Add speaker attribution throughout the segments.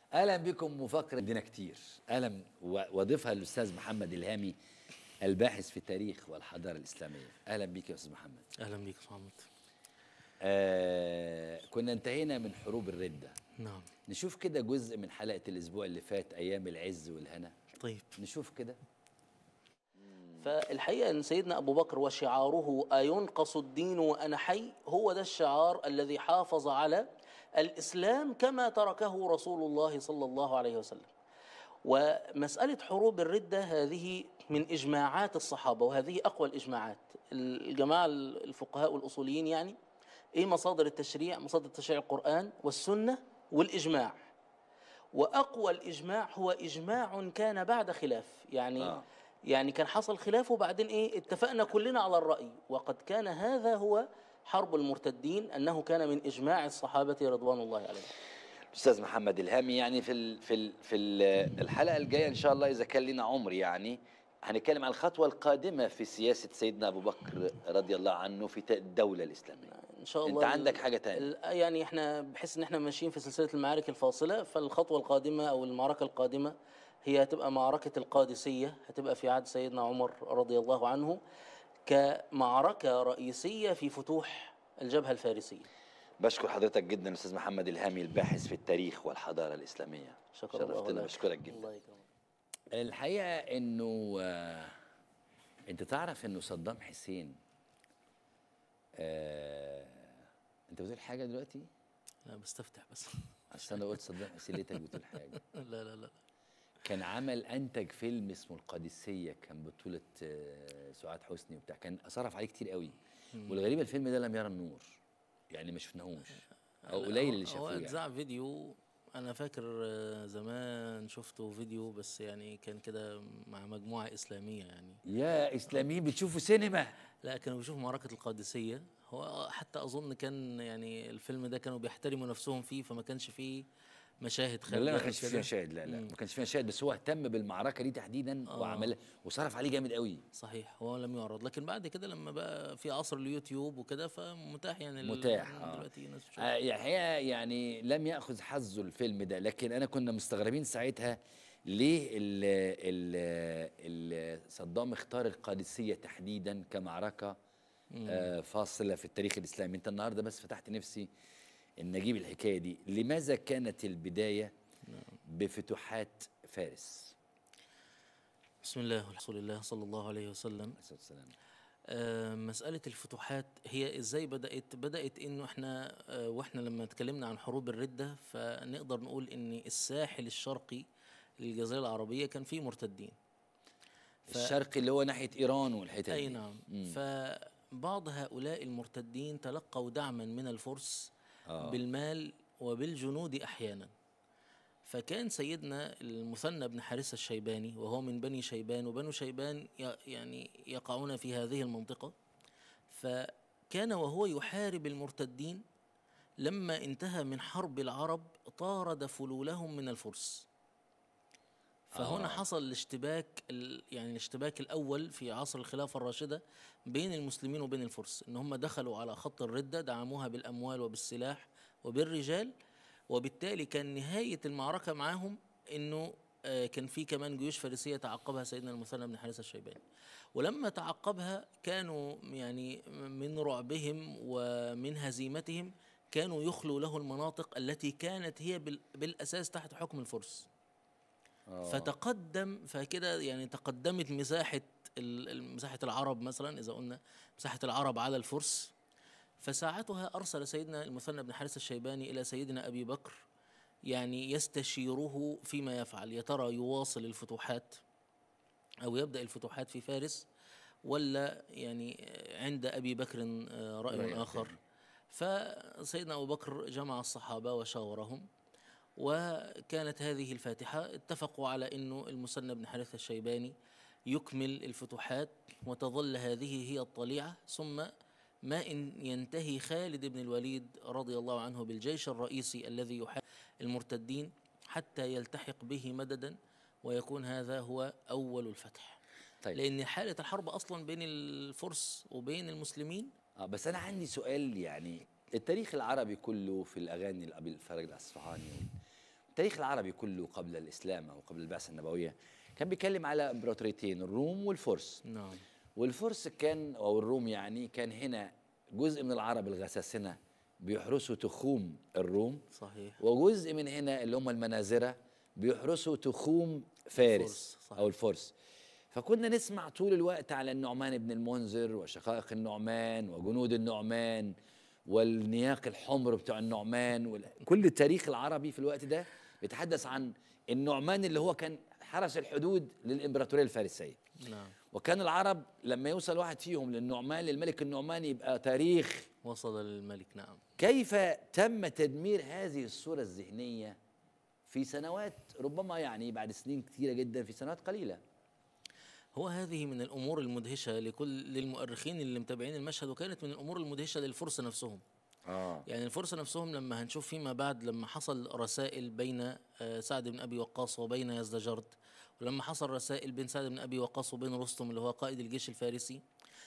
Speaker 1: اهلا بكم وفقره عندنا كتير اهلا و- واضيفها الاستاذ محمد الهامي الباحث في التاريخ والحضاره الاسلاميه اهلا بك يا استاذ محمد
Speaker 2: اهلا بيك يا محمد
Speaker 1: آه كنا انتهينا من حروب الرده
Speaker 2: نعم
Speaker 1: نشوف كده جزء من حلقه الاسبوع اللي فات ايام العز والهنا
Speaker 2: طيب
Speaker 1: نشوف كده
Speaker 3: فالحقيقة أن سيدنا أبو بكر وشعاره أينقص الدين وأنا حي هو ده الشعار الذي حافظ على الإسلام كما تركه رسول الله صلى الله عليه وسلم ومسألة حروب الردة هذه من إجماعات الصحابة وهذه أقوى الإجماعات الجماعة الفقهاء والأصوليين يعني إيه مصادر التشريع مصادر التشريع القرآن والسنة والإجماع وأقوى الإجماع هو إجماع كان بعد خلاف يعني
Speaker 1: آه.
Speaker 3: آه. يعني كان حصل خلاف وبعدين إيه اتفقنا كلنا على الرأي وقد كان هذا هو حرب المرتدين أنه كان من إجماع الصحابة رضوان الله عليهم
Speaker 1: استاذ محمد الهامي يعني في ال في ال في ال الحلقه الجايه ان شاء الله اذا كان لنا عمر يعني هنتكلم عن الخطوه القادمه في سياسه سيدنا ابو بكر رضي الله عنه في الدوله الاسلاميه
Speaker 3: إن شاء
Speaker 1: أنت
Speaker 3: الله
Speaker 1: عندك حاجة تانية؟
Speaker 3: ال- يعني إحنا بحس إن إحنا ماشيين في سلسلة المعارك الفاصلة فالخطوة القادمة أو المعركة القادمة هي هتبقى معركة القادسية هتبقى في عهد سيدنا عمر رضي الله عنه كمعركة رئيسية في فتوح الجبهة الفارسية
Speaker 1: بشكر حضرتك جدا استاذ محمد الهامي الباحث في التاريخ والحضاره الاسلاميه
Speaker 3: شكرا الله
Speaker 1: شرفتنا
Speaker 3: لك.
Speaker 1: بشكرك جدا
Speaker 3: الله يكرمك
Speaker 1: الحقيقه انه آه انت تعرف انه صدام حسين آه انت بتقول حاجه دلوقتي
Speaker 2: لا بستفتح بس
Speaker 1: عشان انا قلت صدام حسين لقيتك بتقول حاجه
Speaker 2: لا لا لا
Speaker 1: كان عمل انتج فيلم اسمه القادسيه كان بطوله آه، سعاد حسني وبتاع كان صرف عليه كتير قوي والغريبه الفيلم ده لم يرى النور يعني ما شفناهوش او
Speaker 2: لا،
Speaker 1: قليل
Speaker 2: هو-
Speaker 1: اللي
Speaker 2: هو
Speaker 1: شافوه يعني.
Speaker 2: اتذاع فيديو انا فاكر آه، زمان شفته فيديو بس يعني كان كده مع مجموعه اسلاميه يعني
Speaker 1: يا اسلاميين بتشوفوا سينما
Speaker 2: لا كانوا بيشوفوا معركه القادسيه هو حتى اظن كان يعني الفيلم ده كانوا بيحترموا نفسهم فيه فما كانش فيه مشاهد خارجه
Speaker 1: لا ما
Speaker 2: أو
Speaker 1: كانش
Speaker 2: كده.
Speaker 1: فيها مشاهد لا لا ما كانش فيها مشاهد بس هو اهتم بالمعركه دي تحديدا
Speaker 2: آه.
Speaker 1: وعمل وصرف عليه جامد قوي
Speaker 2: صحيح هو لم يعرض لكن بعد كده لما بقى في عصر اليوتيوب وكده فمتاح يعني ال-
Speaker 1: متاح آه.
Speaker 2: دلوقتي الناس بتشوف.
Speaker 1: آه يعني الحقيقه يعني لم ياخذ حظه الفيلم ده لكن انا كنا مستغربين ساعتها ليه ال ال ال صدام اختار القادسيه تحديدا كمعركه آه فاصله في التاريخ الاسلامي انت النهارده بس فتحت نفسي ان نجيب الحكايه دي لماذا كانت البدايه بفتوحات فارس
Speaker 2: بسم الله ورسول الله صلى الله عليه وسلم
Speaker 1: عليه الصلاه والسلام
Speaker 2: آه، مسألة الفتوحات هي ازاي بدأت بدأت انه احنا آه، واحنا لما اتكلمنا عن حروب الردة فنقدر نقول ان الساحل الشرقي للجزيرة العربية كان فيه مرتدين ف-
Speaker 1: الشرق اللي هو ناحيه ايران والحتت
Speaker 2: اي
Speaker 1: دي.
Speaker 2: نعم
Speaker 1: مم.
Speaker 2: فبعض هؤلاء المرتدين تلقوا دعما من الفرس
Speaker 1: آه.
Speaker 2: بالمال وبالجنود احيانا فكان سيدنا المثنى بن حارثة الشيباني وهو من بني شيبان وبنو شيبان ي- يعني يقعون في هذه المنطقة فكان وهو يحارب المرتدين لما انتهى من حرب العرب طارد فلولهم من الفرس فهنا
Speaker 1: آه.
Speaker 2: حصل الاشتباك ال- يعني الاشتباك الاول في عصر الخلافه الراشده بين المسلمين وبين الفرس ان هم دخلوا على خط الرده دعموها بالاموال وبالسلاح وبالرجال وبالتالي كان نهايه المعركه معاهم انه آه، كان في كمان جيوش فارسيه تعقبها سيدنا المثنى بن حارثه الشيباني ولما تعقبها كانوا يعني من رعبهم ومن هزيمتهم كانوا يخلوا له المناطق التي كانت هي بال- بالاساس تحت حكم الفرس
Speaker 1: آه.
Speaker 2: فتقدم فكده يعني تقدمت مساحة ال- ال- مساحة العرب مثلا إذا قلنا مساحة العرب على الفرس فساعتها أرسل سيدنا المثنى بن حارث الشيباني إلى سيدنا أبي بكر يعني يستشيره فيما يفعل يا ترى يواصل الفتوحات أو يبدأ الفتوحات في فارس ولا يعني عند أبي بكر آه،
Speaker 1: رأي
Speaker 2: رأي آخر فسيدنا أبو بكر جمع الصحابة وشاورهم وكانت هذه الفاتحة اتفقوا على أنه المثنى بن حارثة الشيباني يكمل الفتوحات وتظل هذه هي الطليعة ثم ما إن ينتهي خالد بن الوليد رضي الله عنه بالجيش الرئيسي الذي يحارب المرتدين حتى يلتحق به مددا ويكون هذا هو أول الفتح
Speaker 1: طيب
Speaker 2: لأن حالة الحرب أصلا بين الفرس وبين المسلمين
Speaker 1: اه بس انا عندي سؤال يعني التاريخ العربي كله في الاغاني لابي الفرج الاصفهاني التاريخ العربي كله قبل الاسلام او قبل البعثه النبويه كان بيتكلم على امبراطوريتين الروم والفرس
Speaker 2: نعم
Speaker 1: والفرس كان او الروم يعني كان هنا جزء من العرب الغساسنه بيحرسوا تخوم الروم
Speaker 2: صحيح
Speaker 1: وجزء من هنا اللي هم المنازره بيحرسوا تخوم فارس
Speaker 2: الفرس، صحيح.
Speaker 1: او الفرس فكنا نسمع طول الوقت على النعمان بن المنذر وشقائق النعمان وجنود النعمان والنياق الحمر بتوع النعمان وال... كل التاريخ العربي في الوقت ده بيتحدث عن النعمان اللي هو كان حرس الحدود للامبراطوريه الفارسيه
Speaker 2: نعم
Speaker 1: وكان العرب لما يوصل واحد فيهم للنعمان للملك النعماني يبقى تاريخ
Speaker 2: وصل للملك نعم
Speaker 1: كيف تم تدمير هذه الصورة الذهنية في سنوات ربما يعني بعد سنين كثيرة جدا في سنوات قليلة
Speaker 2: هو هذه من الامور المدهشه لكل للمؤرخين اللي متابعين المشهد وكانت من الامور المدهشه للفرس نفسهم
Speaker 1: اه
Speaker 2: يعني الفرس نفسهم لما هنشوف فيما بعد لما حصل رسائل بين آه، سعد بن ابي وقاص وبين يزدجرد ولما حصل رسائل بين سعد بن ابي وقاص وبين رستم اللي هو قائد الجيش الفارسي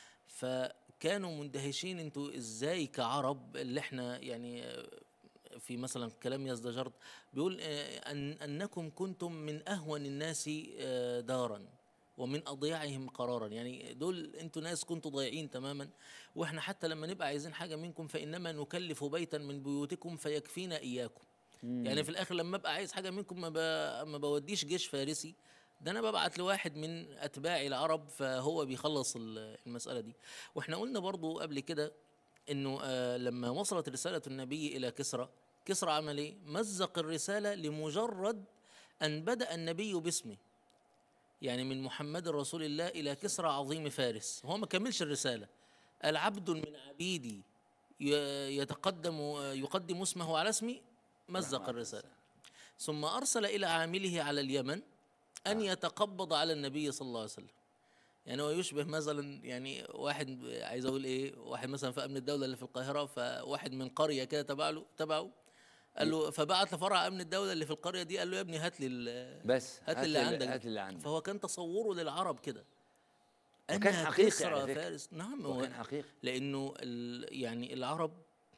Speaker 2: فكانوا مندهشين انتوا ازاي كعرب اللي احنا يعني آه، في مثلا كلام يزدجرد بيقول آه، أن انكم كنتم من اهون الناس آه، دارا ومن اضيعهم قرارا يعني دول انتوا ناس كنتوا ضايعين تماما واحنا حتى لما نبقى عايزين حاجه منكم فانما نكلف بيتا من بيوتكم فيكفينا اياكم يعني في الاخر لما ابقى عايز حاجه منكم ما, ب... ما بوديش جيش فارسي ده انا ببعت لواحد من اتباعي العرب فهو بيخلص ال- المساله دي واحنا قلنا برضو قبل كده انه آه لما وصلت رساله النبي الى كسرى كسرى عمل ايه مزق الرساله لمجرد ان بدا النبي باسمه يعني من محمد رسول الله الى كسرى عظيم فارس هو ما كملش الرساله قال عبد من عبيدي ي- يتقدم يقدم اسمه على اسمي مزق الرساله ثم ارسل الى عامله على اليمن ان يتقبض على النبي صلى الله عليه وسلم يعني هو يشبه مثلا يعني واحد عايز اقول ايه واحد مثلا في امن الدوله اللي في القاهره فواحد من قريه كده تبع له تبعه قال له فبعت لفرع امن الدوله اللي في القريه دي قال له يا ابني هات لي ال-
Speaker 1: بس
Speaker 2: هات اللي عندك
Speaker 1: هات اللي عندك
Speaker 2: فهو كان تصوره للعرب كده
Speaker 1: وكان
Speaker 2: أن
Speaker 1: حقيقي
Speaker 2: كسرى
Speaker 1: على فكرة.
Speaker 2: فارس نعم هو
Speaker 1: وكان حقيقي
Speaker 2: لانه ال- يعني العرب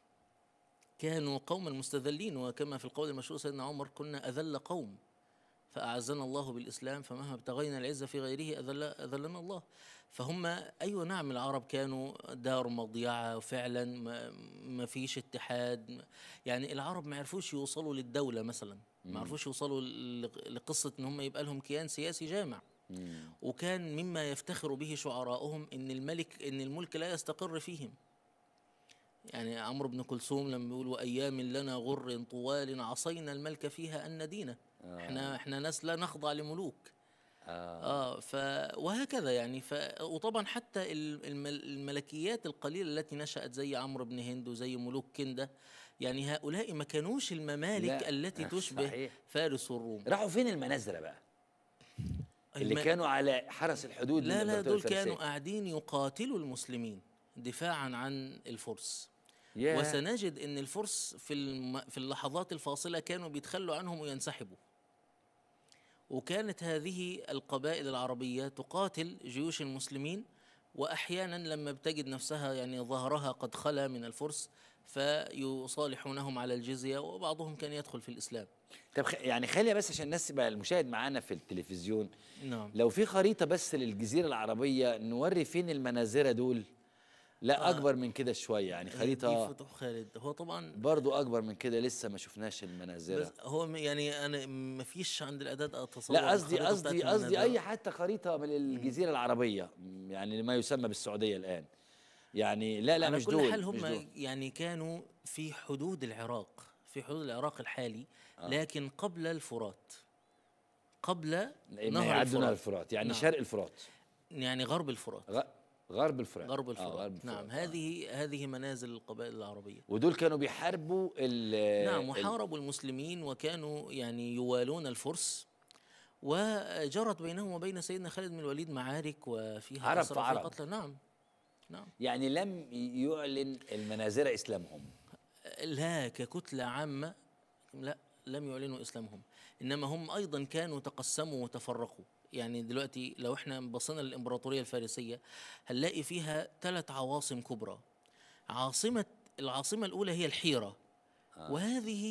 Speaker 2: كانوا قوما مستذلين وكما في القول المشهور سيدنا عمر كنا اذل قوم فاعزنا الله بالاسلام فمهما ابتغينا العزه في غيره اذل اذلنا الله فهم ايوه نعم العرب كانوا دار مضيعه فعلا ما, ما فيش اتحاد يعني العرب ما عرفوش يوصلوا للدوله مثلا ما عرفوش يوصلوا ل- لقصه ان هم يبقى لهم كيان سياسي جامع وكان مما يفتخر به شعراؤهم ان الملك ان الملك لا يستقر فيهم يعني عمرو بن كلثوم لما بيقول وايام لنا غر طوال عصينا الملك فيها ان ندينا احنا احنا ناس لا نخضع لملوك
Speaker 1: آه.
Speaker 2: اه ف وهكذا يعني ف وطبعا حتى ال- المل... الملكيات القليله التي نشات زي عمرو بن هند وزي ملوك كنده يعني هؤلاء ما كانوش الممالك
Speaker 1: لا،
Speaker 2: التي تشبه
Speaker 1: صحيح.
Speaker 2: فارس والروم
Speaker 1: راحوا فين المنازرة بقى اللي
Speaker 2: الم-
Speaker 1: كانوا على حرس الحدود
Speaker 2: لا لا
Speaker 1: للإمبراطورية
Speaker 2: دول
Speaker 1: الفارسية.
Speaker 2: كانوا قاعدين يقاتلوا المسلمين دفاعا عن الفرس
Speaker 1: ياه.
Speaker 2: وسنجد ان الفرس في الم... في اللحظات الفاصله كانوا بيتخلوا عنهم وينسحبوا وكانت هذه القبائل العربيه تقاتل جيوش المسلمين واحيانا لما بتجد نفسها يعني ظهرها قد خلا من الفرس فيصالحونهم على الجزيه وبعضهم كان يدخل في الاسلام
Speaker 1: طب خ- يعني خلينا بس عشان الناس تبقى المشاهد معانا في التلفزيون
Speaker 2: نعم
Speaker 1: لو في خريطة بس للجزيرة العربية نوري فين المنازرة دول لا أكبر من كده شوية يعني
Speaker 2: دي
Speaker 1: خريطة
Speaker 2: فتوح خالد هو طبعا
Speaker 1: برضو أكبر من كده لسه ما شفناش المنازرة
Speaker 2: بس هو م- يعني انا ما فيش عند الاعداد اتصور
Speaker 1: لا قصدي
Speaker 2: الخريطة
Speaker 1: قصدي
Speaker 2: بتاعت
Speaker 1: قصدي
Speaker 2: المنازل.
Speaker 1: أي حتى خريطة من الجزيرة العربية م، يعني ما يسمى بالسعودية الآن يعني لا لا
Speaker 2: على
Speaker 1: مش
Speaker 2: كل
Speaker 1: دول
Speaker 2: حال
Speaker 1: مش
Speaker 2: هم
Speaker 1: دول.
Speaker 2: يعني كانوا في حدود العراق في حدود العراق الحالي لكن قبل الفرات قبل
Speaker 1: ما
Speaker 2: نهر
Speaker 1: يعدوا نهر
Speaker 2: الفرات
Speaker 1: الفرات يعني
Speaker 2: نعم.
Speaker 1: شرق الفرات
Speaker 2: يعني غرب الفرات
Speaker 1: غ- غرب الفرات
Speaker 2: غرب
Speaker 1: آه،
Speaker 2: الفرات
Speaker 1: غرب
Speaker 2: نعم
Speaker 1: الفرات. آه.
Speaker 2: هذه هذه منازل القبائل العربيه
Speaker 1: ودول كانوا بيحاربوا ال
Speaker 2: نعم
Speaker 1: ال-
Speaker 2: وحاربوا المسلمين وكانوا يعني يوالون الفرس وجرت بينهم وبين سيدنا خالد بن الوليد معارك وفيها
Speaker 1: عرب
Speaker 2: أسرى
Speaker 1: في
Speaker 2: وفيها
Speaker 1: عرب.
Speaker 2: قتلى نعم نعم
Speaker 1: يعني لم يعلن المنازرة إسلامهم
Speaker 2: لا ككتلة عامة لا لم يعلنوا إسلامهم إنما هم أيضا كانوا تقسموا وتفرقوا يعني دلوقتي لو احنا بصينا للإمبراطورية الفارسية هنلاقي فيها ثلاث عواصم كبرى عاصمة العاصمة الأولى هي الحيرة وهذه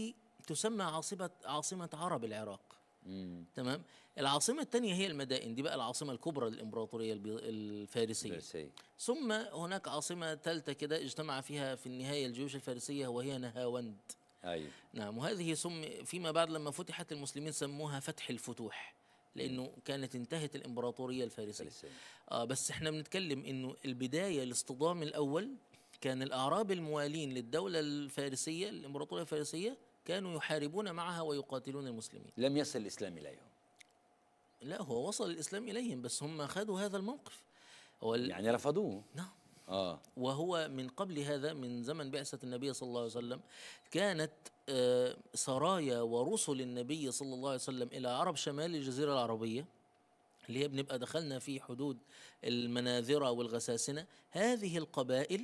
Speaker 2: تسمى عاصمة عاصمة عرب العراق
Speaker 1: مم.
Speaker 2: تمام العاصمة الثانية هي المدائن دي بقى العاصمة الكبرى للإمبراطورية البي- الفارسية
Speaker 1: فارسية.
Speaker 2: ثم هناك عاصمة ثالثة كده اجتمع فيها في النهاية الجيوش الفارسية وهي نهاوند
Speaker 1: ايوه
Speaker 2: نعم وهذه سم فيما بعد لما فتحت المسلمين سموها فتح الفتوح لأنه كانت انتهت الإمبراطورية الفارسية
Speaker 1: فارسية.
Speaker 2: آه بس احنا بنتكلم انه البدايه الاصطدام الاول كان الاعراب الموالين للدوله الفارسيه الامبراطوريه الفارسيه كانوا يحاربون معها ويقاتلون المسلمين
Speaker 1: لم يصل الاسلام اليهم
Speaker 2: لا هو وصل الاسلام اليهم بس هم خدوا هذا الموقف هو ال...
Speaker 1: يعني رفضوه
Speaker 2: نعم
Speaker 1: اه
Speaker 2: وهو من قبل هذا من زمن بعثة النبي صلى الله عليه وسلم كانت آه، سرايا ورسل النبي صلى الله عليه وسلم إلى عرب شمال الجزيرة العربية اللي هي بنبقى دخلنا في حدود المناذرة والغساسنة هذه القبائل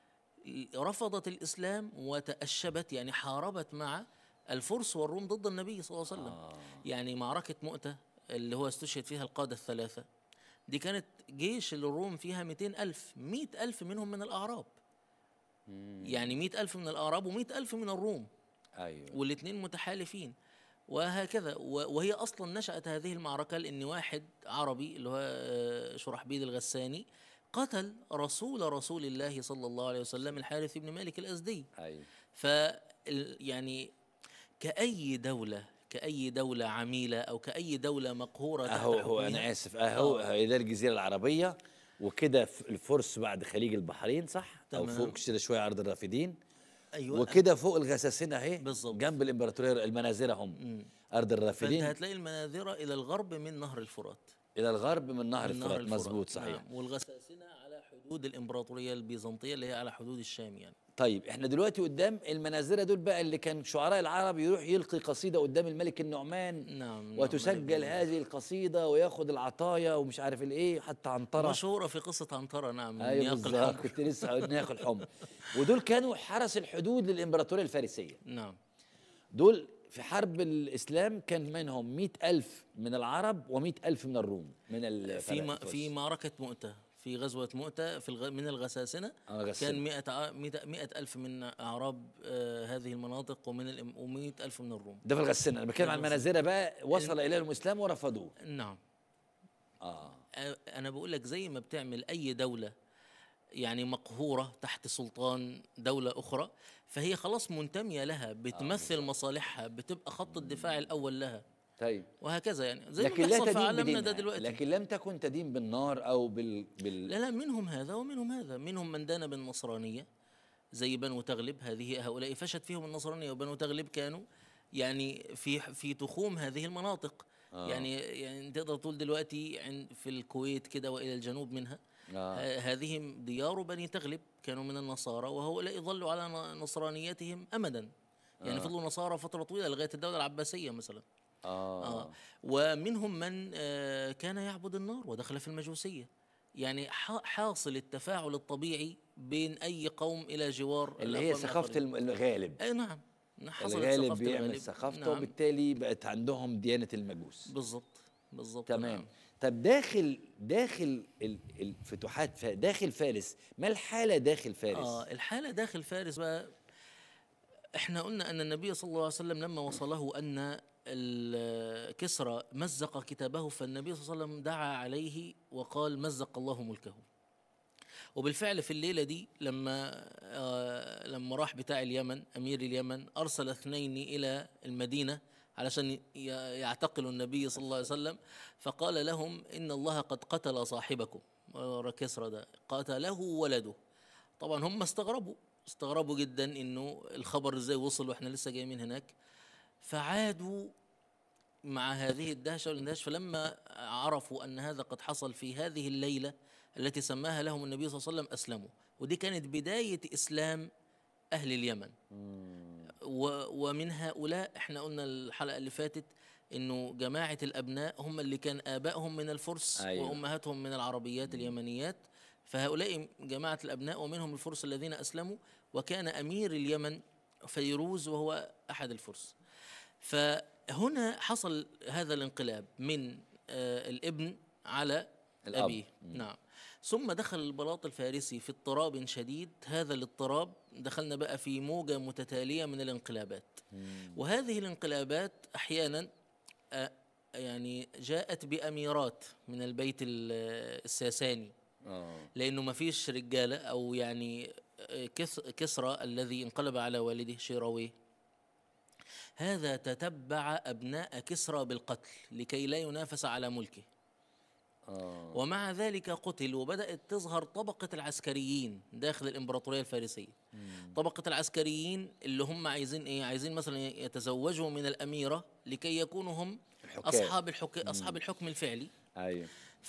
Speaker 2: رفضت الإسلام وتأشبت يعني حاربت مع الفرس والروم ضد النبي صلى الله عليه وسلم
Speaker 1: آه.
Speaker 2: يعني معركة مؤتة اللي هو استشهد فيها القادة الثلاثة دي كانت جيش الروم فيها 200 ألف 100 ألف منهم من الأعراب يعني 100 ألف من الأعراب و100 ألف من الروم
Speaker 1: ايوه
Speaker 2: والاثنين متحالفين وهكذا و- وهي أصلا نشأت هذه المعركة لأن واحد عربي اللي هو آه، شرحبيل الغساني قتل رسول رسول الله صلى الله عليه وسلم الحارث بن مالك الأزدي
Speaker 1: ايوه
Speaker 2: ف يعني كأي دولة كأي دولة عميلة أو كأي دولة مقهورة تحت
Speaker 1: اهو هو
Speaker 2: حكمها.
Speaker 1: انا اسف اهو هي ده الجزيره العربيه وكده ف- الفرس بعد خليج البحرين صح او
Speaker 2: تمام.
Speaker 1: فوق كده شويه ارض الرافدين
Speaker 2: أيوة
Speaker 1: وكده فوق الغساسنه اهي
Speaker 2: بالظبط.
Speaker 1: جنب الامبراطوريه المنازره هم ارض
Speaker 2: فأنت
Speaker 1: الرافدين
Speaker 2: هتلاقي المناذرة إلى الغرب من نهر الفرات
Speaker 1: الى الغرب من نهر
Speaker 2: من
Speaker 1: الفرات مظبوط صحيح
Speaker 2: نعم والغساسنة على حدود الإمبراطورية البيزنطية اللي هي على حدود الشام يعني
Speaker 1: طيب احنا دلوقتي قدام المنازره دول بقى اللي كان شعراء العرب يروح يلقي قصيده قدام الملك النعمان
Speaker 2: نعم
Speaker 1: وتسجل هذه القصيده وياخد العطايا ومش عارف الايه حتى عنتره
Speaker 2: مشهورة في قصة عنترة نعم من
Speaker 1: ايوه
Speaker 2: نياق
Speaker 1: بالظبط
Speaker 2: الحمر.
Speaker 1: كنت لسه هقول نياق الحمر ودول كانوا حرس الحدود للامبراطوريه الفارسيه
Speaker 2: نعم
Speaker 1: دول في حرب الاسلام كان منهم مئة ألف من العرب ومئة ألف من الروم من ال-
Speaker 2: في ما
Speaker 1: الفرس.
Speaker 2: في معركة مؤتة في غزوة مؤتة في الغ... من الغساسنة
Speaker 1: آه، غساسنة.
Speaker 2: كان مئة, ع- مئة, مئة ألف من أعراب آه هذه المناطق ومن الإم... ومئة ألف من الروم
Speaker 1: ده في الغسنه انا بتكلم عن المنازره بقى وصل اليهم الاسلام ورفضوه
Speaker 2: نعم
Speaker 1: اه
Speaker 2: آه، أنا بقول لك زي ما بتعمل أي دولة يعني مقهورة تحت سلطان دولة أخرى فهي خلاص منتمية لها بتمثل مصالحها بتبقى خط الدفاع الأول لها
Speaker 1: طيب
Speaker 2: وهكذا يعني زي ما
Speaker 1: لكن لا
Speaker 2: بيحصل في
Speaker 1: تدين
Speaker 2: عالمنا
Speaker 1: بدينها
Speaker 2: ده دلوقتي
Speaker 1: لكن لم تكن تدين بالنار او بال, بال...
Speaker 2: لا لا منهم هذا ومنهم هذا منهم من دان بالنصرانية زي بنو تغلب هذه هؤلاء فشت فيهم النصرانية وبنو تغلب كانوا يعني في في تخوم هذه المناطق
Speaker 1: آه.
Speaker 2: يعني يعني تقدر تقول دلوقتي عند في الكويت كده والى الجنوب منها
Speaker 1: آه.
Speaker 2: ه- هذه ديار بني تغلب كانوا من النصارى وهؤلاء ظلوا على ن- نصرانيتهم امدا يعني فضلوا نصارى فتره طويله لغايه الدوله العباسيه مثلا
Speaker 1: آه.
Speaker 2: آه. ومنهم من آه كان يعبد النار ودخل في المجوسية يعني ح- حاصل التفاعل الطبيعي بين أي قوم إلى جوار
Speaker 1: اللي هي
Speaker 2: الأقوام
Speaker 1: ثقافه
Speaker 2: الآخرين.
Speaker 1: الم- الغالب
Speaker 2: أي نعم حصلت
Speaker 1: الغالب
Speaker 2: ثقافة
Speaker 1: بيعمل
Speaker 2: الغالب.
Speaker 1: ثقافته
Speaker 2: نعم.
Speaker 1: وبالتالي بقت عندهم ديانه المجوس
Speaker 2: بالضبط بالضبط
Speaker 1: تمام
Speaker 2: نعم.
Speaker 1: طب داخل داخل ال- الفتوحات ف- داخل فارس ما الحاله داخل فارس
Speaker 2: آه الحالة داخل فارس بقى احنا قلنا أن النبي صلى الله عليه وسلم لما وصله أن ال- كسرى مزق كتابه فالنبي صلى الله عليه وسلم دعا عليه وقال مزق الله ملكه وبالفعل في الليلة دي لما آه لما راح بتاع اليمن أمير اليمن أرسل اثنين إلى المدينة علشان ي- يعتقلوا النبي صلى الله عليه وسلم فقال لهم إن الله قد قتل صاحبكم آه، كسرى ده قتله ولده طبعا هم استغربوا استغربوا جدا انه الخبر ازاي وصل واحنا لسه جايين من هناك فعادوا مع هذه الدهشه والاندهاش فلما عرفوا ان هذا قد حصل في هذه الليله التي سماها لهم النبي صلى الله عليه وسلم اسلموا ودي كانت بدايه اسلام اهل اليمن و ومن هؤلاء احنا قلنا الحلقه اللي فاتت انه جماعه الابناء هم اللي كان ابائهم من الفرس
Speaker 1: أيوة.
Speaker 2: وامهاتهم من العربيات اليمنيات فهؤلاء جماعه الابناء ومنهم الفرس الذين اسلموا وكان امير اليمن فيروز وهو احد الفرس فهنا حصل هذا الانقلاب من آه، الابن على
Speaker 1: الأب.
Speaker 2: أبيه نعم ثم دخل البلاط الفارسي في اضطراب شديد هذا الاضطراب دخلنا بقى في موجة متتالية من الانقلابات وهذه الانقلابات أحيانا آه، يعني جاءت بأميرات من البيت ال- الساساني
Speaker 1: اه
Speaker 2: لأنه ما فيش رجالة أو يعني آه، كس- كسرى الذي انقلب على والده شيراويه هذا تتبع أبناء كسرى بالقتل لكي لا ينافس على ملكه
Speaker 1: اه
Speaker 2: ومع ذلك قتل وبدأت تظهر طبقة العسكريين داخل الإمبراطورية الفارسية طبقة العسكريين اللي هم عايزين إيه عايزين مثلا يتزوجوا من الأميرة لكي يكونوا هم
Speaker 1: الحكام.
Speaker 2: أصحاب الحك... أصحاب الحكم الفعلي
Speaker 1: ايوه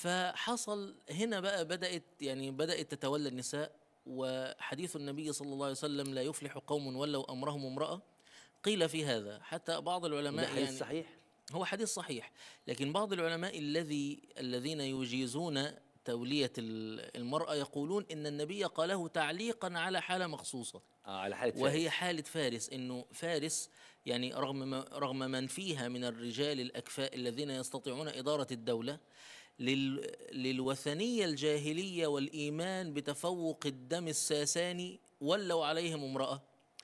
Speaker 2: فحصل هنا بقى بدأت يعني بدأت تتولى النساء وحديث النبي صلى الله عليه وسلم لا يفلح قوم ولوا أمرهم امرأة قيل في هذا حتى بعض
Speaker 1: ده
Speaker 2: العلماء
Speaker 1: حديث
Speaker 2: يعني
Speaker 1: صحيح
Speaker 2: هو حديث صحيح لكن بعض العلماء الذي الذين يجيزون تولية ال- المرأة يقولون إن النبي قاله تعليقا على حالة مخصوصة
Speaker 1: اه على حاله
Speaker 2: وهي حالة فارس إنه فارس يعني رغم ما رغم من فيها من الرجال الأكفاء الذين يستطيعون إدارة الدولة لل للوثنية الجاهلية والإيمان بتفوق الدم الساساني ولوا عليهم امرأة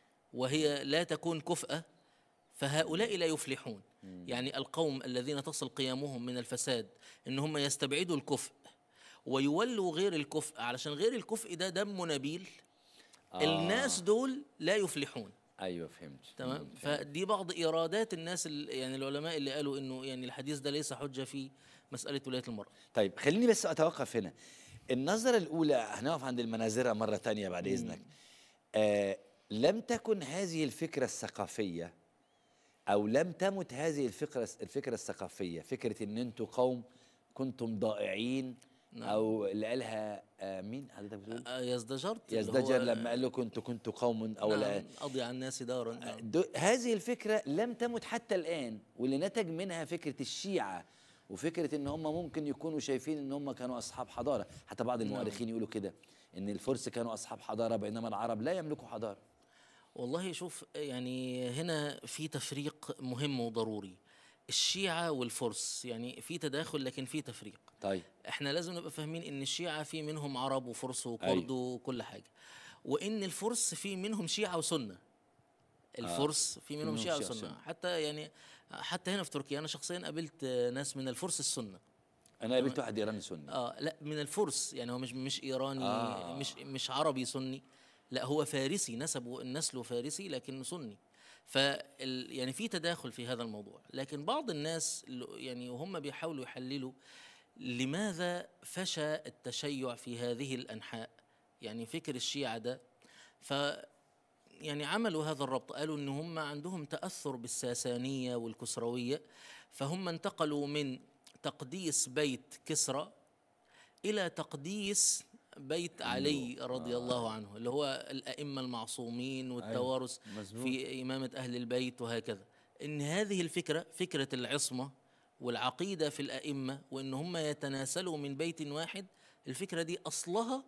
Speaker 2: وهي لا تكون كفءة فهؤلاء لا يفلحون يعني القوم الذين تصل قيامهم من الفساد ان هم يستبعدوا الكفء ويولوا غير الكفء علشان غير الكفء ده دمه نبيل
Speaker 1: آه.
Speaker 2: الناس دول لا يفلحون
Speaker 1: ايوه فهمت
Speaker 2: تمام
Speaker 1: مم، فهمت.
Speaker 2: فدي بعض ايرادات الناس ال- يعني العلماء اللي قالوا انه يعني الحديث ده ليس حجه في مساله ولايه المراه
Speaker 1: طيب خليني بس اتوقف هنا النظرة الأولى هنقف عند المناظرة مرة تانية بعد إذنك آه لم تكن هذه الفكرة الثقافية أو لم تمت هذه الفكرة الفكرة الثقافية فكرة إن أنتوا قوم كنتم ضائعين
Speaker 2: نعم.
Speaker 1: أو اللي قالها آه مين حضرتك بتقول؟
Speaker 2: آه، يزدجرت اللي
Speaker 1: يزدجر
Speaker 2: هو-
Speaker 1: لما قال له كنت كنت قوم أو لا
Speaker 2: نعم اضيع الناس دارا نعم.
Speaker 1: دو هذه الفكرة لم تمت حتى الآن واللي نتج منها فكرة الشيعة وفكرة ان هم ممكن يكونوا شايفين ان هم كانوا اصحاب حضارة حتى بعض المؤرخين يقولوا كده ان الفرس كانوا اصحاب حضارة بينما العرب لا يملكوا حضارة
Speaker 2: والله شوف يعني هنا في تفريق مهم وضروري الشيعة والفرس يعني في تداخل لكن في تفريق
Speaker 1: طيب
Speaker 2: احنا لازم نبقى فاهمين ان الشيعة في منهم عرب وفرس وكرد
Speaker 1: أيوة.
Speaker 2: وكل حاجة وان الفرس في منهم شيعة وسنة الفرس في منهم
Speaker 1: منهم
Speaker 2: شيعة
Speaker 1: شيعة
Speaker 2: وسنة
Speaker 1: وسنة.
Speaker 2: حتى يعني حتى هنا في تركيا انا شخصيا قابلت ناس من الفرس السنة
Speaker 1: انا قابلت واحد ايراني سني
Speaker 2: اه لا من الفرس يعني هو مش مش ايراني
Speaker 1: آه.
Speaker 2: آه. مش مش عربي سني لا هو فارسي نسبه نسله فارسي لكنه سني ف يعني في تداخل في هذا الموضوع لكن بعض الناس اللي- يعني وهم بيحاولوا يحللوا لماذا فشى التشيع في هذه الانحاء يعني فكر الشيعة ده ف يعني عملوا هذا الربط قالوا ان هم عندهم تاثر بالساسانيه والكسرويه فهم انتقلوا من تقديس بيت كسرى الى تقديس بيت علي رضي الله عنه اللي هو الائمه المعصومين والتوارث
Speaker 1: مظبوط.
Speaker 2: في امامه اهل البيت وهكذا ان هذه الفكره فكره العصمه والعقيده في الائمه وان هم يتناسلوا من بيت واحد الفكره دي اصلها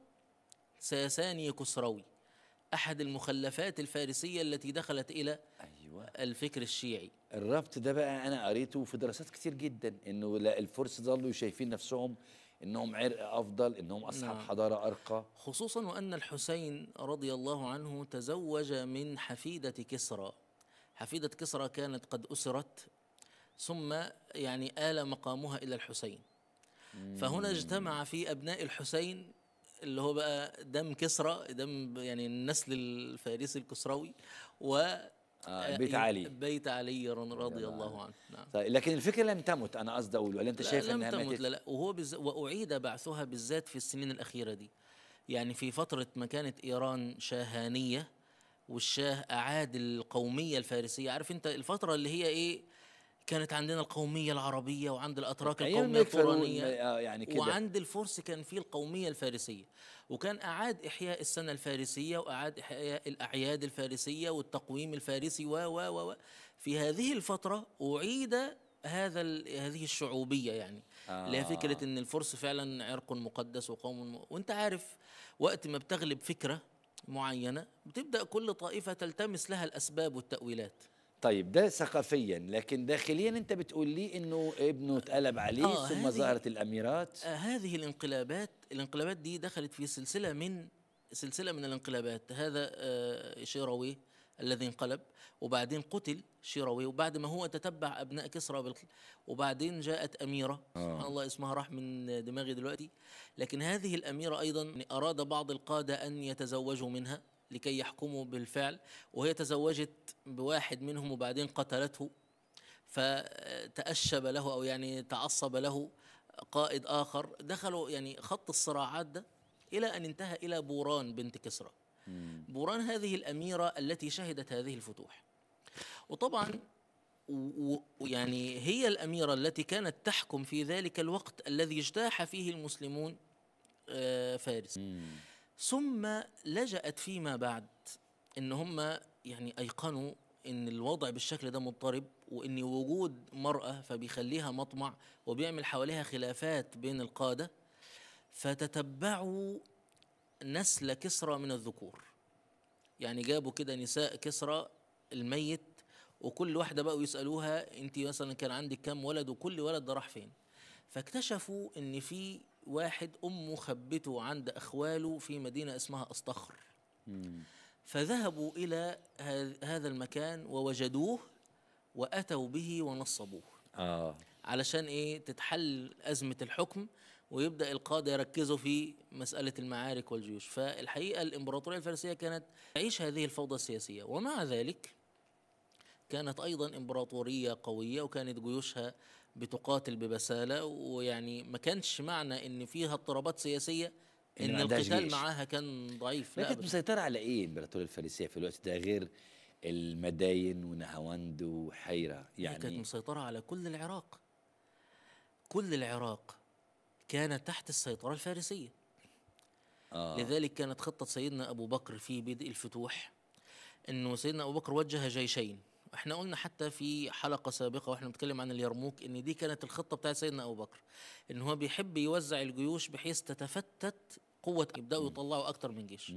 Speaker 2: ساساني كسروي احد المخلفات الفارسيه التي دخلت الى
Speaker 1: ايوه
Speaker 2: الفكر الشيعي
Speaker 1: الربط ده بقى انا قريته في دراسات كتير جدا انه لا الفرس ظلوا شايفين نفسهم انهم عرق افضل انهم اصحاب
Speaker 2: نعم.
Speaker 1: حضاره ارقى
Speaker 2: خصوصا وان الحسين رضي الله عنه تزوج من حفيده كسرى حفيده كسرى كانت قد اسرت ثم يعني آل مقامها الى الحسين فهنا اجتمع في ابناء الحسين اللي هو بقى دم كسرى دم يعني النسل الفارسي الكسروي و
Speaker 1: آه بيت علي
Speaker 2: بيت علي رضي الله عنه نعم
Speaker 1: طيب لكن الفكره لم تمت انا قصدي اقول ولا انت
Speaker 2: لا
Speaker 1: شايف
Speaker 2: لم
Speaker 1: انها
Speaker 2: تمت
Speaker 1: ماتت
Speaker 2: لا لا وهو بز... واعيد بعثها بالذات في السنين الاخيره دي يعني في فتره ما كانت ايران شاهانيه والشاه اعاد القوميه الفارسيه عارف انت الفتره اللي هي ايه كانت عندنا القوميه العربيه وعند الاتراك
Speaker 1: ايام
Speaker 2: القوميه
Speaker 1: الملك فاروق
Speaker 2: الطورانيه
Speaker 1: آه يعني كده
Speaker 2: وعند الفرس كان في القوميه الفارسيه وكان اعاد احياء السنه الفارسيه واعاد احياء الاعياد الفارسيه والتقويم الفارسي و و و و. في هذه الفتره اعيد هذا ال- هذه الشعوبيه يعني اللي هي فكره ان الفرس فعلا عرق مقدس وقوم م... وانت عارف وقت ما بتغلب فكره معينه بتبدا كل طائفه تلتمس لها الاسباب والتاويلات
Speaker 1: طيب ده ثقافيا لكن داخليا انت بتقول لي انه ابنه اتقلب عليه
Speaker 2: آه،
Speaker 1: ثم
Speaker 2: هذه-
Speaker 1: ظهرت الاميرات
Speaker 2: آه، هذه الانقلابات الانقلابات دي دخلت في سلسلة من سلسلة من الانقلابات هذا آه، شيروي الذي انقلب وبعدين قتل شيروي وبعد ما هو تتبع أبناء كسرى بالق- وبعدين جاءت أميرة سبحان الله اسمها راح من دماغي دلوقتي لكن هذه الأميرة أيضا يعني أراد بعض القادة أن يتزوجوا منها لكي يحكموا بالفعل وهي تزوجت بواحد منهم وبعدين قتلته فتأشب له أو يعني تعصب له قائد آخر دخلوا يعني خط الصراعات ده إلى أن انتهى إلى بوران بنت كسرى بوران هذه الأميرة التي شهدت هذه الفتوح وطبعا و- ويعني هي الأميرة التي كانت تحكم في ذلك الوقت الذي اجتاح فيه المسلمون آه، فارس ثم لجأت فيما بعد ان هم يعني ايقنوا ان الوضع بالشكل ده مضطرب وان وجود مرأة فبيخليها مطمع وبيعمل حواليها خلافات بين القادة فتتبعوا نسل كسرى من الذكور يعني جابوا كده نساء كسرى الميت وكل واحدة بقوا يسألوها انت مثلا كان عندك كام ولد وكل ولد ده راح فين فاكتشفوا ان في واحد امه خبته عند اخواله في مدينة اسمها اسطخر فذهبوا الى هذ- هذا المكان ووجدوه واتوا به ونصبوه
Speaker 1: اه
Speaker 2: علشان ايه تتحل ازمه الحكم ويبدا القاده يركزوا في مساله المعارك والجيوش فالحقيقه الامبراطوريه الفارسيه كانت تعيش هذه الفوضى السياسيه ومع ذلك كانت ايضا امبراطوريه قويه وكانت جيوشها بتقاتل ببساله ويعني ما كانش معنى ان فيها اضطرابات سياسيه
Speaker 1: إن
Speaker 2: ان
Speaker 1: ما عندهاش
Speaker 2: القتال
Speaker 1: جيش.
Speaker 2: معاها كان ضعيف
Speaker 1: لا
Speaker 2: لا
Speaker 1: كانت
Speaker 2: أبداً.
Speaker 1: مسيطرة على ايه الامبراطورية الفارسية في الوقت ده غير المداين ونهاوند وحيرة
Speaker 2: هي كانت
Speaker 1: يعني
Speaker 2: مسيطرة على كل العراق كل العراق كانت تحت السيطرة الفارسية
Speaker 1: آه.
Speaker 2: لذلك كانت خطة سيدنا أبو بكر في بدء الفتوح أنه سيدنا أبو بكر وجه جيشين احنا قلنا حتى في حلقة سابقة واحنا بنتكلم عن اليرموك ان دي كانت الخطة بتاعت سيدنا أبو بكر ان هو بيحب يوزع الجيوش بحيث تتفتت قوة يبدأوا يطلعوا أكتر من جيش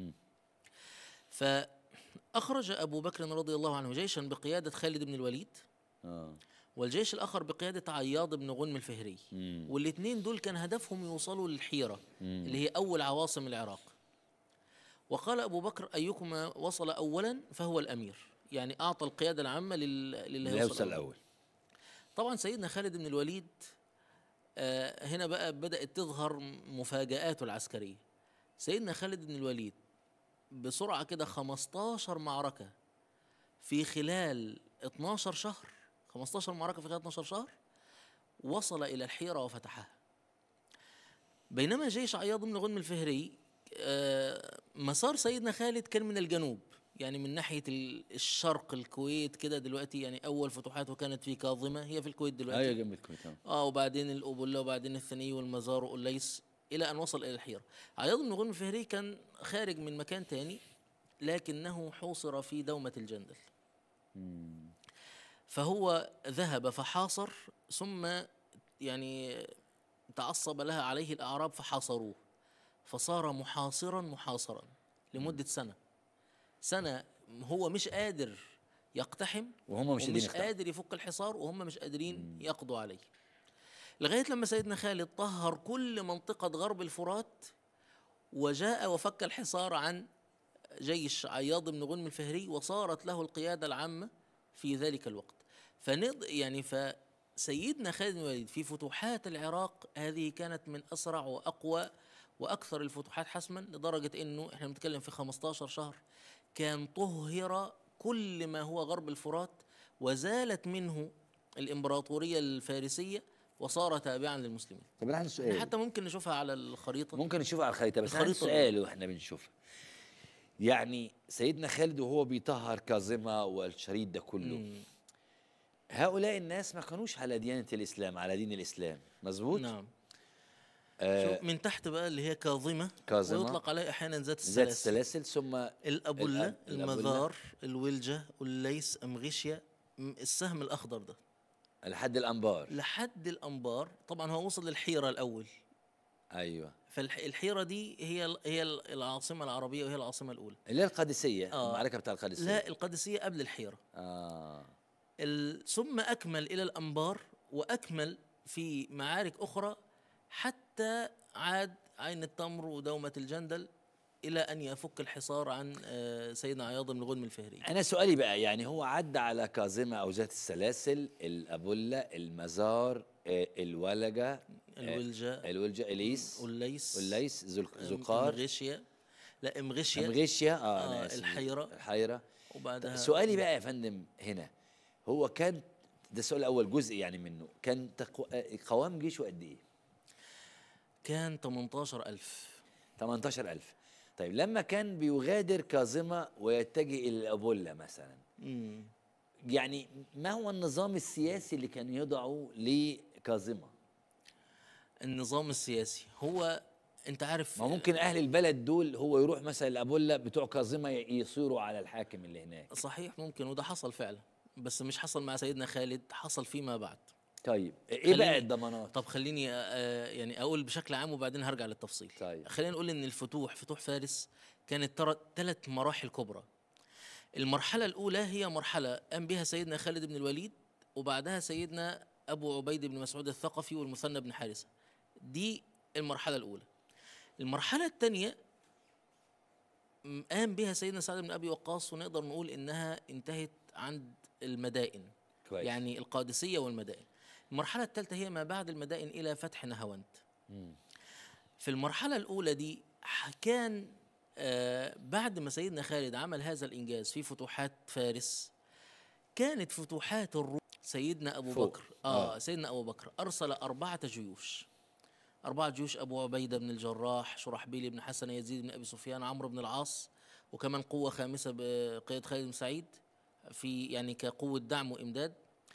Speaker 2: فأخرج أبو بكر رضي الله عنه جيشا بقيادة خالد بن الوليد
Speaker 1: اه
Speaker 2: والجيش الآخر بقيادة عياض بن غنم الفهري
Speaker 1: مم.
Speaker 2: والاثنين دول كان هدفهم يوصلوا للحيرة اللي هي أول عواصم العراق وقال أبو بكر أيكما وصل أولا فهو الأمير يعني أعطى القيادة العامة لل... للي
Speaker 1: اللي
Speaker 2: هيوصل
Speaker 1: هيوصل
Speaker 2: أول.
Speaker 1: الاول
Speaker 2: طبعا سيدنا خالد بن الوليد آه هنا بقى بدأت تظهر مفاجآته العسكرية سيدنا خالد بن الوليد بسرعة كده 15 معركة في خلال 12 شهر 15 معركة في خلال 12 شهر وصل إلى الحيرة وفتحها بينما جيش عياض بن غنم الفهري آه، مسار سيدنا خالد كان من الجنوب يعني من ناحية ال- الشرق الكويت كده دلوقتي يعني أول فتوحاته كانت في كاظمة هي في الكويت دلوقتي
Speaker 1: ايوه جنب الكويت آه.
Speaker 2: اه وبعدين الأبلة وبعدين الثني والمزار والليس إلى أن وصل إلى الحيرة عياض بن غنم الفهري كان خارج من مكان تاني لكنه حوصر في دومة الجندل فهو ذهب فحاصر ثم يعني تعصب لها عليه الأعراب فحاصروه فصار محاصرا محاصرا لمدة سنة سنة هو مش قادر يقتحم
Speaker 1: وهم مش قادرين
Speaker 2: ومش
Speaker 1: يقتحموا.
Speaker 2: قادر يفك الحصار وهم مش قادرين يقضوا عليه لغاية لما سيدنا خالد طهر كل منطقة غرب الفرات وجاء وفك الحصار عن جيش عياض بن غنم الفهري وصارت له القيادة العامة في ذلك الوقت فنض يعني فسيدنا خالد بن الوليد في فتوحات العراق هذه كانت من أسرع وأقوى وأكثر الفتوحات حسما لدرجة أنه إحنا بنتكلم في 15 شهر كان طهر كل ما هو غرب الفرات وزالت منه الإمبراطورية الفارسية وصار تابعا للمسلمين
Speaker 1: طب انا عندي سؤال
Speaker 2: حتى ممكن نشوفها على الخريطة
Speaker 1: ممكن نشوفها على الخريطه بس عندي
Speaker 2: الخريطة
Speaker 1: سؤال واحنا بنشوفها يعني سيدنا خالد وهو بيطهر كاظمه والشريط ده كله
Speaker 2: مم.
Speaker 1: هؤلاء الناس ما كانوش على ديانه الاسلام على دين الاسلام مظبوط
Speaker 2: نعم
Speaker 1: آه
Speaker 2: شوف من تحت بقى اللي هي كاظمة
Speaker 1: كاظمة.
Speaker 2: ويطلق عليها أحيانا ذات
Speaker 1: ذات
Speaker 2: السلاسل
Speaker 1: السلاسل ثم
Speaker 2: الأبلة
Speaker 1: الأب- الأبلة.
Speaker 2: المذار الولجة الليس أمغشيا م- السهم الأخضر ده
Speaker 1: لحد الانبار
Speaker 2: لحد الأنبار طبعا هو وصل للحيرة الأول
Speaker 1: ايوه
Speaker 2: فالحيرة دي هي ال- هي ال- العاصمة العربية وهي العاصمة الأولى
Speaker 1: اللي هي القادسيه
Speaker 2: آه.
Speaker 1: المعركه بتاع القادسيه
Speaker 2: لا القادسية قبل الحيرة
Speaker 1: اه
Speaker 2: ال- ثم أكمل إلى الأنبار وأكمل في معارك أخرى حتى عاد عين التمر ودومة الجندل إلى أن يفك الحصار عن آه، سيدنا عياض بن غنم الفهري
Speaker 1: انا سؤالي بقى يعني هو عدى على كاظمه او ذات السلاسل الابله المزار آه، الولجه
Speaker 2: الولجة
Speaker 1: الولجه اليس
Speaker 2: والليس
Speaker 1: والليس ذو- ذقار
Speaker 2: مغشية لا مغشية
Speaker 1: امغيشيا اه,
Speaker 2: آه،
Speaker 1: أنا آسف.
Speaker 2: الحيرة.
Speaker 1: الحيره
Speaker 2: وبعدها
Speaker 1: سؤالي بقى يا فندم هنا هو كان ده السؤال الاول جزء يعني منه كان تقو... آه، قوام جيشه قد ايه
Speaker 2: كان 18000
Speaker 1: 18000 طيب لما كان بيغادر كاظمه ويتجه الى الابوله مثلا
Speaker 2: مم.
Speaker 1: يعني ما هو النظام السياسي اللي كان يضعه لكاظمه
Speaker 2: النظام السياسي هو انت عارف
Speaker 1: ما ممكن اهل البلد دول هو يروح مثلا الابوله بتوع كاظمه ي- يصيروا على الحاكم اللي هناك
Speaker 2: صحيح ممكن وده حصل فعلا بس مش حصل مع سيدنا خالد حصل فيما بعد
Speaker 1: طيب ايه بقى
Speaker 2: خليني-
Speaker 1: الضمانات
Speaker 2: طب خليني آه، يعني اقول بشكل عام وبعدين هرجع للتفصيل
Speaker 1: طيب.
Speaker 2: خلينا نقول ان الفتوح فتوح فارس كانت ترى ثلاث مراحل كبرى المرحلة الأولى هي مرحلة قام بها سيدنا خالد بن الوليد وبعدها سيدنا أبو عبيد بن مسعود الثقفي والمثنى بن حارثة دي المرحلة الأولى المرحلة الثانية م- قام بها سيدنا سعد بن أبي وقاص ونقدر نقول إنها انتهت عند المدائن
Speaker 1: كويس
Speaker 2: يعني القادسية والمدائن المرحلة الثالثة هي ما بعد المدائن إلى فتح نهاوند في المرحلة الأولى دي ح- كان آه بعد ما سيدنا خالد عمل هذا الإنجاز في فتوحات فارس كانت فتوحات الروم سيدنا أبو
Speaker 1: فوق.
Speaker 2: بكر آه,
Speaker 1: آه.
Speaker 2: سيدنا أبو بكر أرسل أربعة جيوش أربعة جيوش أبو عبيدة بن الجراح شرحبيل بن حسن يزيد بن أبي سفيان عمرو بن العاص وكمان قوة خامسة بقيادة خالد بن سعيد في يعني كقوة دعم وإمداد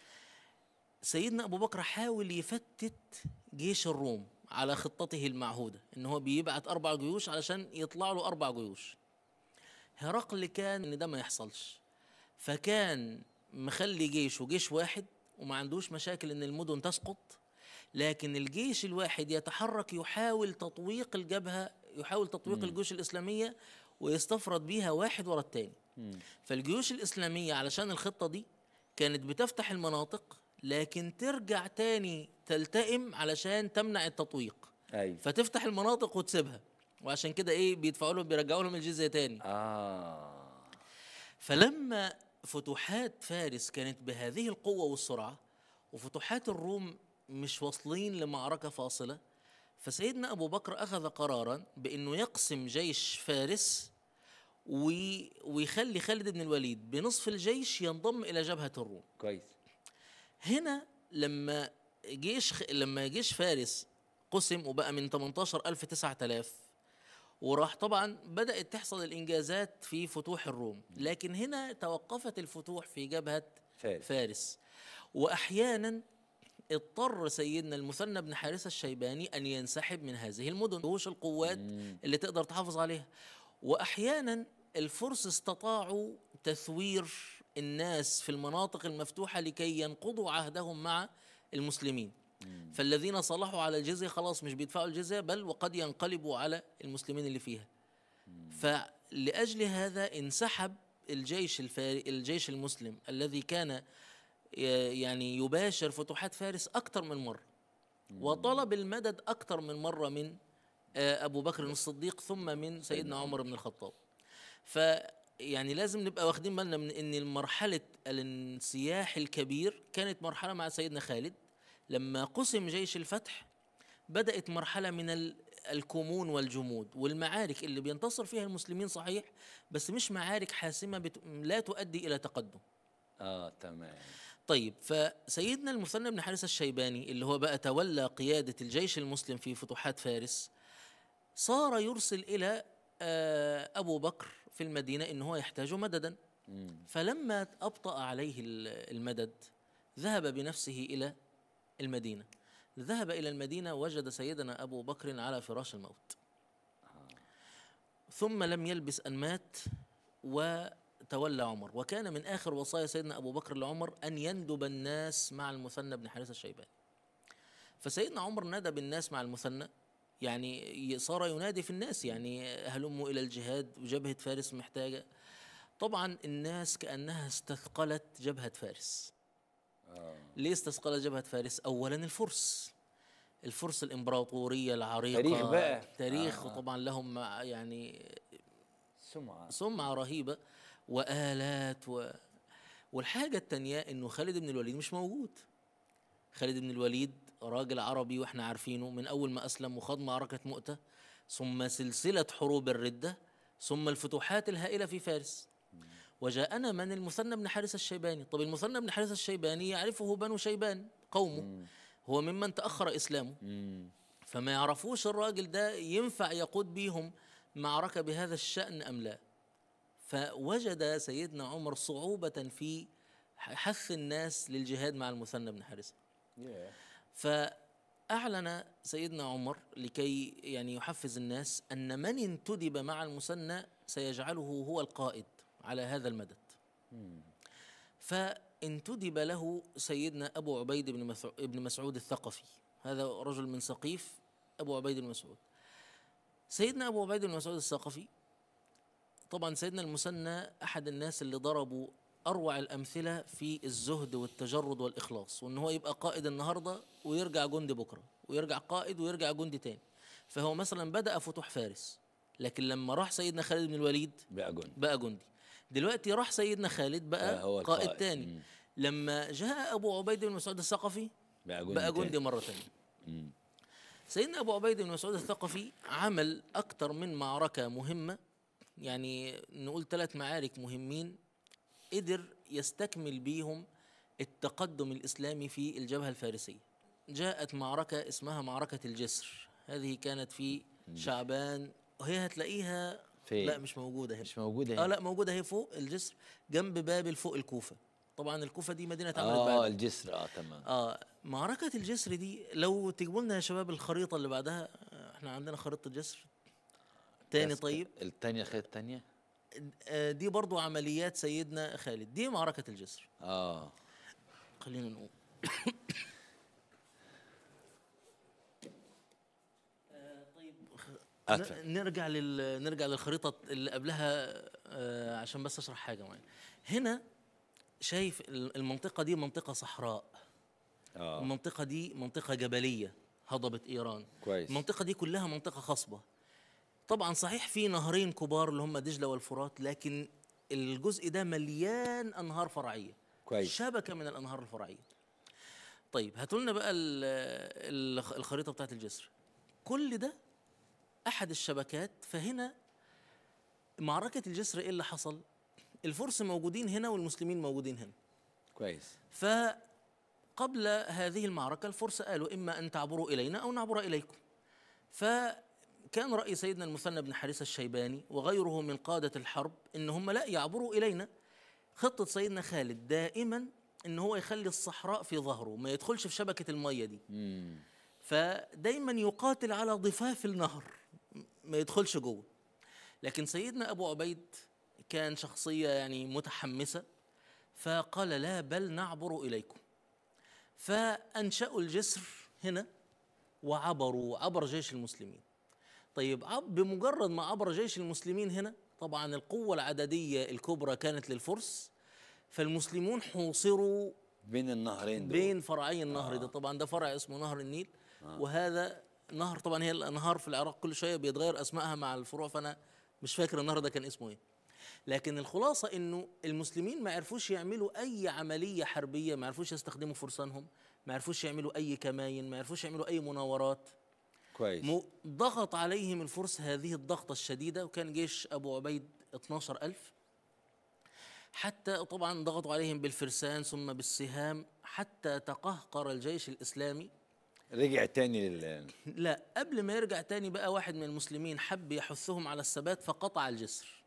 Speaker 2: سيدنا أبو بكر حاول يفتت جيش الروم على خطته المعهودة إن هو بيبعت أربع جيوش علشان يطلع له أربع جيوش هرقل كان إن ده ما يحصلش فكان مخلي جيشه جيش واحد وما عندوش مشاكل إن المدن تسقط لكن الجيش الواحد يتحرك يحاول تطويق الجبهة يحاول تطويق الجيوش الإسلامية ويستفرد بيها واحد ورا التاني فالجيوش الإسلامية علشان الخطة دي كانت بتفتح المناطق لكن ترجع تاني تلتئم علشان تمنع التطويق
Speaker 1: ايوه
Speaker 2: فتفتح المناطق وتسيبها وعشان كده ايه بيدفعوا لهم بيرجعوا لهم الجزيه تاني
Speaker 1: اه
Speaker 2: فلما فتوحات فارس كانت بهذه القوه والسرعه وفتوحات الروم مش واصلين لمعركه فاصله فسيدنا ابو بكر اخذ قرارا بانه يقسم جيش فارس وي- ويخلي خالد بن الوليد بنصف الجيش ينضم الى جبهه الروم
Speaker 1: كويس
Speaker 2: هنا لما جيش خ... لما جيش فارس قسم وبقى من 18000 9000 وراح طبعا بدأت تحصل الإنجازات في فتوح الروم لكن هنا توقفت الفتوح في جبهة
Speaker 1: فارس.
Speaker 2: فارس وأحيانا اضطر سيدنا المثنى بن حارثة الشيباني أن ينسحب من هذه المدن وش القوات اللي تقدر تحافظ عليها وأحيانا الفرس استطاعوا تثوير الناس في المناطق المفتوحة لكي ينقضوا عهدهم مع المسلمين فالذين صلحوا على الجزية خلاص مش بيدفعوا الجزية بل وقد ينقلبوا على المسلمين اللي فيها فلأجل هذا انسحب الجيش الفاري الجيش المسلم الذي كان ي- يعني يباشر فتوحات فارس أكثر من مرة وطلب المدد أكثر من مرة من آه، أبو بكر الصديق ثم من سيدنا عمر بن الخطاب ف يعني لازم نبقى واخدين بالنا من ان مرحله الانسياح الكبير كانت مرحله مع سيدنا خالد لما قسم جيش الفتح بدات مرحله من ال- الكمون والجمود والمعارك اللي بينتصر فيها المسلمين صحيح بس مش معارك حاسمه بت... لا تؤدي الى تقدم
Speaker 1: اه تمام
Speaker 2: طيب فسيدنا المثنى بن حارثة الشيباني اللي هو بقى تولى قيادة الجيش المسلم في فتوحات فارس صار يرسل إلى آه، أبو بكر في المدينة إن هو يحتاج مددا فلما أبطأ عليه ال- المدد ذهب بنفسه إلى المدينة ذهب إلى المدينة وجد سيدنا أبو بكر على فراش الموت ثم لم يلبس أن مات وتولى عمر وكان من آخر وصايا سيدنا أبو بكر لعمر أن يندب الناس مع المثنى بن حارثة الشيباني فسيدنا عمر ندب الناس مع المثنى يعني ي- صار ينادي في الناس يعني هلموا إلى الجهاد وجبهة فارس محتاجة طبعا الناس كأنها استثقلت جبهة فارس ليه استثقل جبهة فارس أولا الفرس الفرس الإمبراطورية العريقة
Speaker 1: تاريخ بقى.
Speaker 2: تاريخ
Speaker 1: آه.
Speaker 2: وطبعا لهم مع- يعني
Speaker 1: سمعه
Speaker 2: سمعة رهيبة وآلات و... والحاجة التانية إنه خالد بن الوليد مش موجود خالد بن الوليد راجل عربي وإحنا عارفينه من أول ما أسلم وخاض معركة مؤتة ثم سلسلة حروب الردة ثم الفتوحات الهائلة في فارس وجاءنا من المثنى بن حارث الشيباني طب المثنى بن حارث الشيباني يعرفه بنو شيبان قومه هو ممن تأخر إسلامه فما يعرفوش الراجل ده ينفع يقود بيهم معركة بهذا الشأن أم لا فوجد سيدنا عمر صعوبة في حث الناس للجهاد مع المثنى بن حارثة فأعلن سيدنا عمر لكي يعني يحفز الناس أن من انتدب مع المثنى سيجعله هو القائد على هذا المدد فانتدب له سيدنا أبو عبيد بن مسع- بن مسعود الثقفي هذا رجل من سقيف أبو عبيد بن مسعود سيدنا أبو عبيد بن مسعود الثقفي طبعا سيدنا المثنى أحد الناس اللي ضربوا أروع الأمثلة في الزهد والتجرد والإخلاص وإن هو يبقى قائد النهاردة ويرجع جندي بكرة ويرجع قائد ويرجع جندي تاني فهو مثلا بدأ فتوح فارس لكن لما راح سيدنا خالد بن الوليد
Speaker 1: بقى جند
Speaker 2: بقى جندي دلوقتي راح سيدنا خالد بقى
Speaker 1: بقى هو
Speaker 2: قائد
Speaker 1: القائد.
Speaker 2: تاني
Speaker 1: مم.
Speaker 2: لما جاء أبو عبيد بن مسعود الثقفي
Speaker 1: بقى جندي
Speaker 2: بقى
Speaker 1: تاني.
Speaker 2: جندي مرة تانية
Speaker 1: مم.
Speaker 2: سيدنا أبو عبيد بن مسعود الثقفي عمل أكتر من معركة مهمة يعني نقول ثلاث معارك مهمين قدر يستكمل بيهم التقدم الإسلامي في الجبهة الفارسية جاءت معركة اسمها معركة الجسر هذه كانت في شعبان وهي هتلاقيها
Speaker 1: فين؟
Speaker 2: لا مش موجودة هنا
Speaker 1: مش موجوده
Speaker 2: اه
Speaker 1: هنا
Speaker 2: لا موجودة هي فوق الجسر جنب بابل فوق الكوفة طبعا الكوفة دي مدينة اتعملت
Speaker 1: اه
Speaker 2: بعد
Speaker 1: الجسر اه تمام
Speaker 2: اه معركة الجسر دي لو تجيبوا لنا يا شباب الخريطة اللي بعدها آه، احنا عندنا خريطة الجسر تاني
Speaker 1: بس
Speaker 2: طيب
Speaker 1: الثانيه خيط الثانيه
Speaker 2: آه، دي برضو عمليات سيدنا خالد دي معركة الجسر
Speaker 1: اه
Speaker 2: خلينا نقول آه، طيب خ-
Speaker 1: أتفضل.
Speaker 2: ن- نرجع لل نرجع للخريطة اللي قبلها آه، عشان بس اشرح حاجة معينة هنا شايف ال- المنطقة دي منطقة صحراء
Speaker 1: اه
Speaker 2: المنطقة دي منطقة جبلية هضبة إيران
Speaker 1: كويس
Speaker 2: المنطقة دي كلها منطقة خصبة طبعا صحيح في نهرين كبار اللي هم دجلة والفرات لكن الجزء ده مليان أنهار فرعية
Speaker 1: كويس.
Speaker 2: شبكة من الأنهار الفرعية طيب هاتوا لنا بقى ال- ال- الخريطة بتاعت الجسر كل ده أحد الشبكات فهنا معركة الجسر إيه اللي حصل الفرس موجودين هنا والمسلمين موجودين هنا
Speaker 1: كويس
Speaker 2: فقبل هذه المعركة الفرس قالوا إما أن تعبروا إلينا أو نعبر إليكم فكان رأي سيدنا المثنى بن حارثة الشيباني وغيره من قادة الحرب إن هم لا يعبروا إلينا خطة سيدنا خالد دائما إن هو يخلي الصحراء في ظهره ما يدخلش في شبكة المية دي
Speaker 1: امم
Speaker 2: فدايما يقاتل على ضفاف النهر ما يدخلش جوه لكن سيدنا ابو عبيد كان شخصيه يعني متحمسه فقال لا بل نعبر اليكم فانشأوا الجسر هنا وعبروا عبر جيش المسلمين طيب عب بمجرد ما عبر جيش المسلمين هنا طبعا القوة العددية الكبرى كانت للفرس فالمسلمون حوصروا
Speaker 1: بين النهرين دول
Speaker 2: بين فرعي النهر ده طبعا ده فرع اسمه نهر النيل وهذا نهر طبعا هي الانهار في العراق كل شويه بيتغير اسمائها مع الفروع فانا مش فاكر النهر ده كان اسمه ايه لكن الخلاصه انه المسلمين ما عرفوش يعملوا اي عمليه حربيه ما عرفوش يستخدموا فرسانهم ما عرفوش يعملوا اي كماين ما عرفوش يعملوا اي مناورات
Speaker 1: كويس
Speaker 2: مو- ضغط عليهم الفرس هذه الضغطة الشديدة وكان جيش أبو عبيد 12000 حتى طبعا ضغطوا عليهم بالفرسان ثم بالسهام حتى تقهقر الجيش الإسلامي
Speaker 1: رجع تاني لل
Speaker 2: لا قبل ما يرجع تاني بقى واحد من المسلمين حب يحثهم على الثبات فقطع الجسر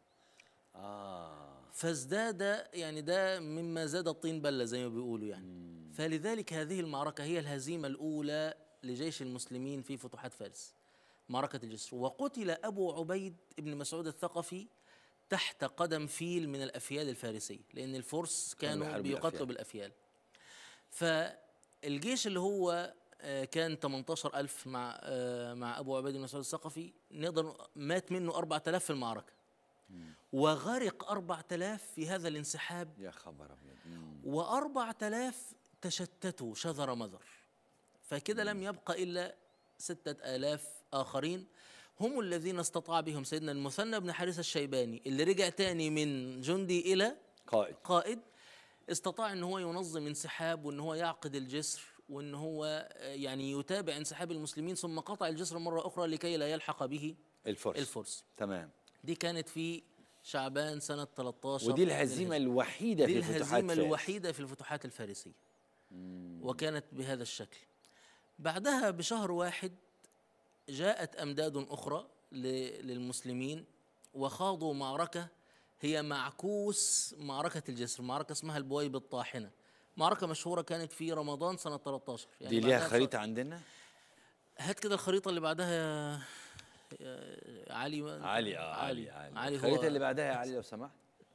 Speaker 1: اه
Speaker 2: فازداد يعني ده مما زاد الطين بلة زي ما بيقولوا يعني فلذلك هذه المعركة هي الهزيمة الأولى لجيش المسلمين في فتوحات فارس معركة الجسر وقتل أبو عبيد بن مسعود الثقفي تحت قدم فيل من الأفيال الفارسية لأن الفرس كانوا
Speaker 1: بيحاربوا
Speaker 2: بيقاتلوا
Speaker 1: بالأفيال.
Speaker 2: بالأفيال فالجيش اللي هو آه، كان 18000 مع آه، مع أبو عبيد بن مسعود الثقفي نقدر مات منه 4000 في المعركة وغرق أربعة آلاف في هذا الانسحاب
Speaker 1: يا خبر ابيض مم.
Speaker 2: وأربعة آلاف تشتتوا شذر مذر فكده لم يبقى إلا ستة آلاف آخرين هم الذين استطاع بهم سيدنا المثنى بن حارثة الشيباني اللي رجع تاني من جندي إلى
Speaker 1: قائد
Speaker 2: قائد استطاع ان هو ينظم انسحاب وان هو يعقد الجسر وان هو آه، يعني يتابع انسحاب المسلمين ثم قطع الجسر مره اخرى لكي لا يلحق به
Speaker 1: الفرس
Speaker 2: الفرس
Speaker 1: تمام
Speaker 2: دي كانت في شعبان سنه 13
Speaker 1: ودي الهزيمه الوحيده
Speaker 2: دي
Speaker 1: في فتوحات
Speaker 2: الهزيمه
Speaker 1: فاس.
Speaker 2: الوحيده في الفتوحات الفارسيه وكانت بهذا الشكل بعدها بشهر واحد جاءت امداد اخرى ل- للمسلمين وخاضوا معركه هي معكوس معركه الجسر معركه اسمها البويب الطاحنه معركه مشهوره كانت في رمضان سنه 13
Speaker 1: دي ليها
Speaker 2: بعدها
Speaker 1: خريطه عندنا
Speaker 2: هات كده الخريطه اللي بعدها يا, يا علي
Speaker 1: علي اه علي علي,
Speaker 2: علي
Speaker 1: الخريطه
Speaker 2: هو
Speaker 1: اللي بعدها يا علي لو سمحت